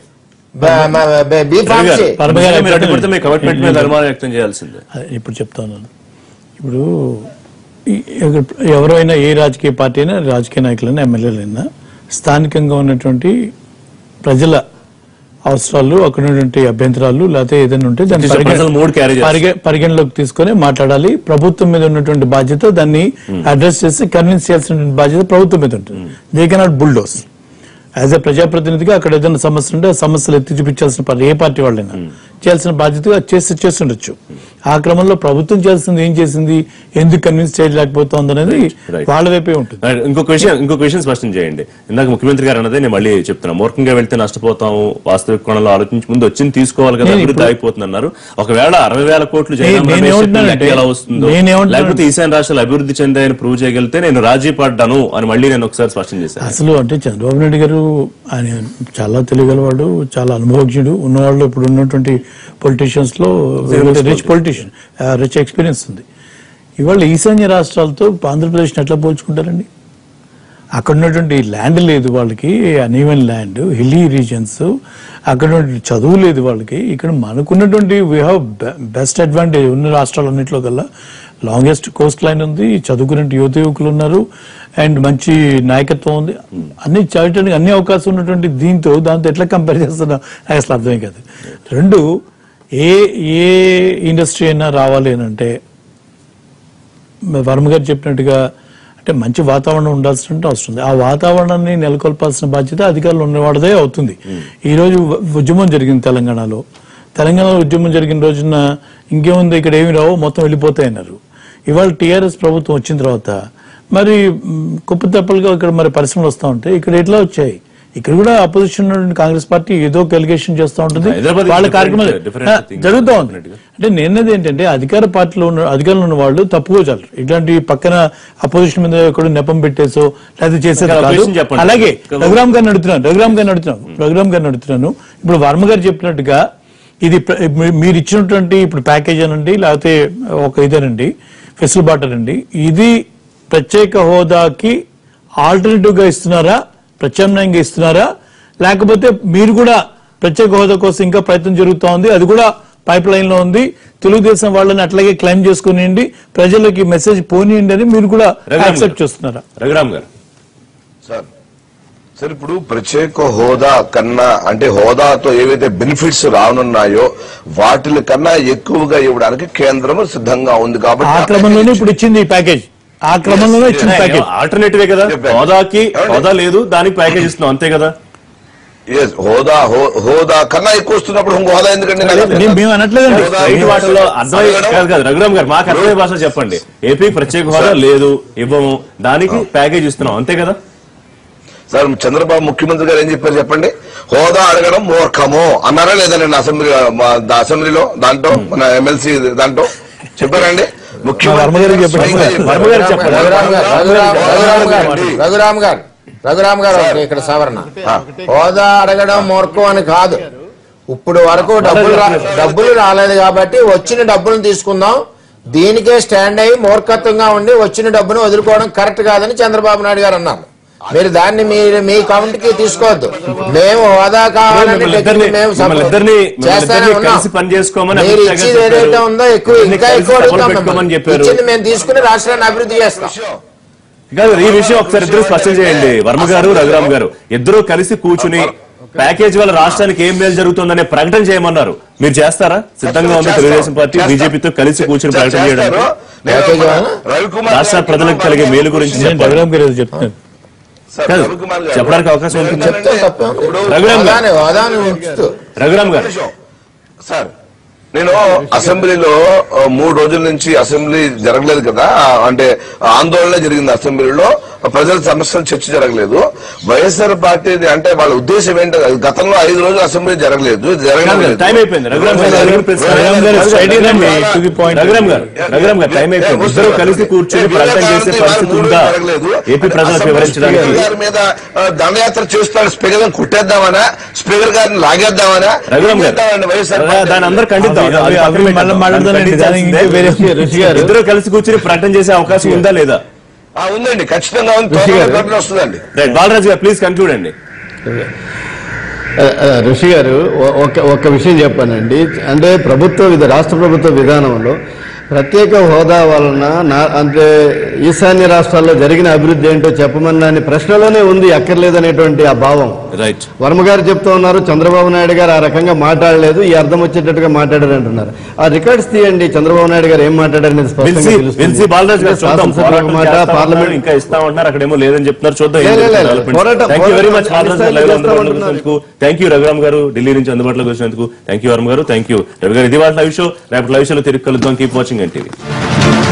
బి రవి గారు, ఫార్మసీ పరమ గారు మీరు చెప్పండి. అడ్డుపడితే మీ కమిట్మెంట్ మీద అనుమానం వ్యక్తం చేయాల్సిందే అదే ఇప్పుడు చెప్తాను ఇప్పుడు ఈ- ఎవరైనా ఏ రాజకీయ పార్టీ అయినా రాజకీయ నాయకులైనా ఎమ్మెల్యేలైనా స్థానికంగా ఉన్నటువంటి ప్రజల అవసరాలు అక్కడ ఉన్నటువంటి అభ్యంతరాలు లేకపోతే ఏదైనా ఉంటే దాన్ని ప్రతి పరిగణ- ప్రజలు మూడు carry చేస్తారు. పరిగ- పరిగణలోకి తీసుకొని మాట్లాడాలి ప్రభుత్వం మీద ఉన్నటువంటి బాధ్యత దాన్ని అడ్రస్ చేసి కన్విన్స్ చేయాల్సిన బాధ్యత ప్రభుత్వం మీద ఉంటుంది they cannot bulldoze as a ప్రజాప్రతినిధిగా అక్కడ ఏదైనా సమస్య ఉంటే ఆ సమస్యలు ఎత్తి చూపించాల్సిన పని ఏ పార్టీ వాళ్ళైనా చేయాల్సిన బాధ్యతగా చేసి చేస్తుండొచ్చు ఆ క్రమంలో ప్రభుత్వం చేయాల్సింది ఏం చేసింది ఎందుకు కన్విన్స్ చేయలేకపోతుంది అనేది right. వాళ్ళ వైపే ఉంటుంది Right. ఇంకొక విషయం ఇంకొక విషయం స్పష్టం చేయండి ఇందాక ముఖ్యమంత్రి గారు అన్నదే నేను మళ్ళీ చెప్తున్నా మూర్ఖంగా వెళ్తే నష్టపోతాము వాస్తవిక కోణంలో ఆలోచించి ముందు వచ్చింది తీసుకోవాలి కదా నేను అభివృద్ధి ఇప్పుడు- ఆగిపోతుంది అన్నారు ఒకవేళ అరవై వేల కోట్లు జగన్ నేను రమేష్ చెప్పిన ఏమంటున్నానంటే- లెక్క ఎలా వస్తుందో నేను ఏమంటున్నాను- లేకపోతే ఈశాన్య రాష్ట్రాలు అభివృద్ధి చెందాయని ప్రూవ్ చేయగలిగితే నేను రాజీ పడ్డాను అని మళ్ళీ నేను ఒకసారి స్పష్టం చేశాను అసలు అంటే చంద్రబాబు నాయుడు గారు ఆయన చాలా తెలియగలవాడు చాలా అనుభవజ్ఞుడు ఉన్నవాళ్ళు ఇప్పుడు ఉన్నటువంటి పొలిటీషియన్స్ లో రిచ్ పొలిటీషియన్ రిచ్ ఎక్స్పీరియన్స్ ఉంది ఇవాళ ఈశాన్య రాష్ట్రాలతో ఆంధ్రప్రదేశ్ ఎట్లా పోల్చుకుంటారండి అక్కడ ఉన్నటువంటి ల్యాండ్ లేదు వాళ్ళకి అనీవెన్ ల్యాండ్ హిల్లీ రీజన్స్ అక్కడ ఉన్నటువంటి చదువు లేదు వాళ్ళకి ఇక్కడ మనకున్నటువంటి వీ హ్యావ్ బెస్ట్ అడ్వాంటేజ్ ఉన్న రాష్ట్రాలన్నింటిలో కల్లా లాంగెస్ట్ కోస్ట్ లైన్ ఉంది చదువుకునే యువత యువకులు ఉన్నారు అండ్ మంచి నాయకత్వం ఉంది అన్ని చేయటానికి అన్ని అవకాశం ఉన్నటువంటి దీంతో దాంతో ఎట్లా కంపేర్ చేస్తున్నా నాకు అసలు అర్థమే కాదు రెండు ఏ ఏ ఇండస్ట్రీ అయినా రావాలి అని అంటే వర్మ గారు చెప్పినట్టుగా అంటే మంచి వాతావరణం ఉండాల్సిన అవసరం ఉంది ఆ వాతావరణాన్ని నెలకొల్పాల్సిన బాధ్యత అధికారులు ఉన్నవాడిదే అవుతుంది ఈ రోజు వ- ఉద్యమం జరిగింది తెలంగాణలో తెలంగాణలో ఉద్యమం జరిగిన రోజున ఇంకేముంది ఇక్కడ ఏమి రావో మొత్తం వెళ్ళిపోతాయి అన్నారు ఇవాళ టీఆర్ఎస్ ప్రభుత్వం వచ్చిన తర్వాత మరి మ్, కుప్ప తెప్పలుగా ఇక్కడ మరి పరిశ్రమలు వస్తూ ఉంటాయి ఇక్కడ ఎట్లా వచ్చాయి ఇక్కడ కూడా అపోజిషన్ కాంగ్రెస్ పార్టీ ఏదో ఒక ఎలిగేషన్ చేస్తూ ఉంటుంది హైదరాబాద్ వాళ్ళ different- కార్యక్రమాలు different ఆ, thing. జరుగుతూ ఉంది Definitely. అంటే నేనది ఏంటంటే అధికార పార్టీలో ఉన్న అధికారంలో ఉన్న వాళ్ళు తప్పుకోగలరు ఇట్లాంటి పక్కన అపోజిషన్ మీద ఎక్కడ నెపం పెట్టేసో లేదా చేసేది ఇంకా కాదు opposition చెప్పండి. అలాగే ఇంకా రఘురామ్ గారిని అడుగుతున్నాను రఘురామ్ గారిని అడుగుతున్నాను రఘురామ్ గారిని అడుగుతున్నాను ఇప్పుడు వర్మ గారు చెప్పినట్టుగా ఇది ప్ర- మీ- మీరు ఇచ్చినటువంటి ఇప్పుడు ప్యాకేజ్ అనండి లేకపోతే ఒక ఇదేనండి ఫెసిల్ బాటర్ అండి ఇది ప్రత్యేక హోదాకి ఆల్టర్నేటివ్ గా ఇస్తున్నారా ప్రత్యామ్నాయంగా ఇస్తున్నారా లేకపోతే మీరు కూడా ప్రత్యేక హోదా కోసం ఇంకా ప్రయత్నం జరుగుతూ ఉంది అది కూడా పైప్ లైన్ లో ఉంది తెలుగుదేశం వాళ్ళని అట్లాగే క్లైమ్ చేసుకునియండి ప్రజలకి మెసేజ్ పోనీయండి అని మీరు కూడా రఘురామ్ యాక్సెప్ట్ గారు. చేస్తున్నారా రఘురామ్ గారు సార్ సార్ ఇప్పుడు ప్రత్యేక హోదా కన్నా అంటే హోదాతో ఏవైతే బెనిఫిట్స్ రానున్నాయో వాటిల కన్నా ఎక్కువగా ఇవ్వడానికి కేంద్రం సిద్ధంగా ఉంది ఆ కాబట్టి క్రమంలోనే ఇప్పుడు ఇచ్చింది ఈ ప్యాకేజ్ ఆ క్రమంలోనే ఇచ్చింది ప్యాకేజ్ ఆల్టర్నేటివే కదా చెప్పాను. హోదాకి ఏమండి? హోదా లేదు దానికి ప్యాకేజ్ ఇస్తున్నాం అంతే కదా Yes, హోదా హో- హోదా కన్నా ఎక్కువ వస్తున్నప్పుడు ఇంకో హోదా ఎందుకండి నాకు అర్థం మేము- కాదు. మేము అనట్లేదండి. హోదా రైతు ఎక్కువ వాటిలో వస్తుంది. అర్థమయ్యే అడగడం, కాదు కాదు రఘురామ్ గారు మాకు అర్థమయ్యే భాష చెప్పండి ఏపీకి ప్రత్యేక హోదా లేదు ఇవ్వము దానికి ప్యాకేజ్ ఇస్తున్నాం అంతే కదా సార్ చంద్రబాబు ముఖ్యమంత్రి గారు ఏం చెప్పారు చెప్పండి హోదా అడగడం మూర్ఖము అన్నారా లేదా నేను అసెంబ్లీ మా- దా- అసెంబ్లీలో దాంట్లో మన ఎమ్మెల్సీ దాంట్లో చెప్పారండి వర్మ గారికి చెప్పండి. స్వయంగా వర్మ గారికి చెప్పండి. రఘురామ్ గారు రఘురామ్ రఘురామ్ గారు చెప్పండి. రఘురామ్ గారు రఘురామ్ గారు ఒకటి ఇక్కడ సవరణ హోదా అడగడం మూర్ఖం అని కాదు ఇప్పుడు వరకు డబ్బులు రా- డబ్బులు రాలేదు కాబట్టి వచ్చిన డబ్బులను తీసుకుందాం దీనికే స్టాండ్ అయ్యి మూర్ఖత్వంగా ఉండి వచ్చిన డబ్బును వదులుకోవడం కరెక్ట్ కాదని చంద్రబాబు నాయుడు గారు అన్నారు మీరు దాన్ని మీరు మీ కౌంట్ కి తీసుకోవద్దు మేము హోదా కావాలని మిమ్మల్ని పెట్టింది ఇద్దరిని- మేము మిమ్మల్ని సపోర్ట్ ఇద్దరిని- మిమ్మల్ని చేస్తానే ఇద్దరిని ఉన్నాం. కలిసి పని చేసుకోమని మీరు అమిత్ షా గారు ఇచ్చేది ఏదైతే చెప్పారు. ఉందో ఎక్కువ ఇద్దరిని ఇంకా కలిసి ఎక్కువ సపోర్ట్ అడుగుతాం పెట్టుకోమని మిమ్మల్ని. చెప్పారు. ఇచ్చింది మేము తీసుకుని రాష్ట్రాన్ని అభివృద్ధి చేస్తాం కాదు ఈ విషయం ఒకసారి ఇద్దరు స్పష్టం చేయండి వర్మ గారు రఘురామ్ గారు ఇద్దరు కలిసి కూర్చుని ప్యాకేజ్ వల్ల రాష్ట్రానికి ఏం మేలు జరుగుతుందనే ప్రకటన చేయమన్నారు మీరు చేస్తారా సిద్ధంగా ఉంది తెలుగుదేశం పార్టీ చేస్తారు. బీజేపీతో కలిసి కూర్చుని ప్రకటన చేయడానికి చేస్తారు. నేను ప్యాకేజ్ వలన? రవికుమార్ రాష్ట్ర గారికి ప్రజలకు కలిగే మేలు గురించి నేను చెప్పాలి రఘురామ్ గారు ఏదో చెప్తున్నాను సార్, కాదు, రవికుమార్ గారు. చెప్పడానికి అవకాశం ఉంటుంది. ఏంటంటే చెప్తే తప్పే ఉంది. ఇప్పుడు రఘురామ్ గారు. హోదాని హోదాని ఉంచుతూ రఘురామ్ గారు నిమిషం. సార్ నేను అసెంబ్లీలో ఆ, మూడు రోజుల నుంచి అసెంబ్లీ జరగలేదు కదా ఆ, అంటే ఆందోళన జరిగింది అసెంబ్లీలో ప్రజల సమస్యలు చర్చ జరగలేదు వైఎస్ఆర్ పార్టీ అంటే వాళ్ళ ఉద్దేశం ఏంటో గతంలో ఐదు రోజులు అసెంబ్లీ జరగలేదు జరగలేదు టైం అయిపోయింది రఘురామ్ గారు అడిగిన ప్రశ్న- రఘురామ్ గారు straight గా రండి. To the point. రఘురామ్ గారు రఘురామ్ గారు టైం అయిపోయింది ఇద్దరు కలిసి కూర్చుని ప్రకటన చేసే పరిస్థితి ఉందా ఏపీ ప్రజలకు వివరించడానికి స్పీకర్ గారి మీద ఆ, దండయాత్ర చేస్తాడు స్పీకర్ గారిని కుట్టేద్దామనా స్పీకర్ గారిని లాగేద్దామనా రఘురామ్ ఏం గారు చేద్దామండి వైఎస్ఆర్ రా- దాని అందరు ఖండిద్దాం అవి- అది పక్కన అవి మళ్ళీ పెట్టేద్దాం. మాట్లాడదాం దాన్ని దానికి ఇంకా వేరే రుచి గారు, ఇద్దరు కలిసి కూర్చుని ప్రకటన చేసే అవకాశం ఉందా లేదా ఆ, ఉందండి ఖచ్చితంగా ఉంది ఋషి గారు. త్వరలో వస్తుందండి రైట్ బాలరాజు గారు ప్లీజ్ కన్క్లూడ్ అండి ఆ, ఆ, ఋషి గారు ఒ- ఒక ఒక విషయం చెప్పానండి అంటే ప్రభుత్వ విధ రాష్ట్ర ప్రభుత్వ విధానంలో ప్రత్యేక హోదా వలన నా అంటే ఈశాన్య రాష్ట్రాల్లో జరిగిన అభివృద్ధి ఏంటో చెప్పమని ప్రశ్నలోనే ఉంది అక్కర్లేదనేటువంటి ఆ భావం రైట్ వర్మ గారు చెప్తూ ఉన్నారు చంద్రబాబు నాయుడు గారు ఆ రకంగా మాట్లాడలేదు ఈ అర్థం వచ్చేటట్టుగా మాట్లాడారు అంటున్నారు ఆ రికార్డ్స్ తీయండి చంద్రబాబు నాయుడు గారు ఏం మాట్లాడారు అనేది స్పష్టంగా విన్సీ తెలుస్తుంది. విన్సీ బాలరాజు గారు చూద్దాం శాసనసభ్యుల పోరాటం మాట చేస్తా ఉన్నారు, పార్లమెంట్ ఇంకా ఇస్తా ఉంటున్నారు అక్కడేమో లేదని చెప్తున్నారు చూద్దాం లే, లే, లే, పోరాటం- థ్యాంక్ యూ వెరీ మచ్ పోరాటం బాలరాజు గారు చేస్తా లైవ్ లో ఉంటున్నారు. అందుబాటులో థ్యాంక్ యూ రఘురామ్ గారు ఢిల్లీ నుంచి అందుబాటులోకి వచ్చినందుకు థ్యాంక్ యూ వర్మ గారు థ్యాంక్ యూ రవి గారు ఇది వాళ్ళ లైవ్ షో రేపటి లైవ్ షోలో తిరిగి కలుద్దాం కీప్ వాచింగ్ అంటే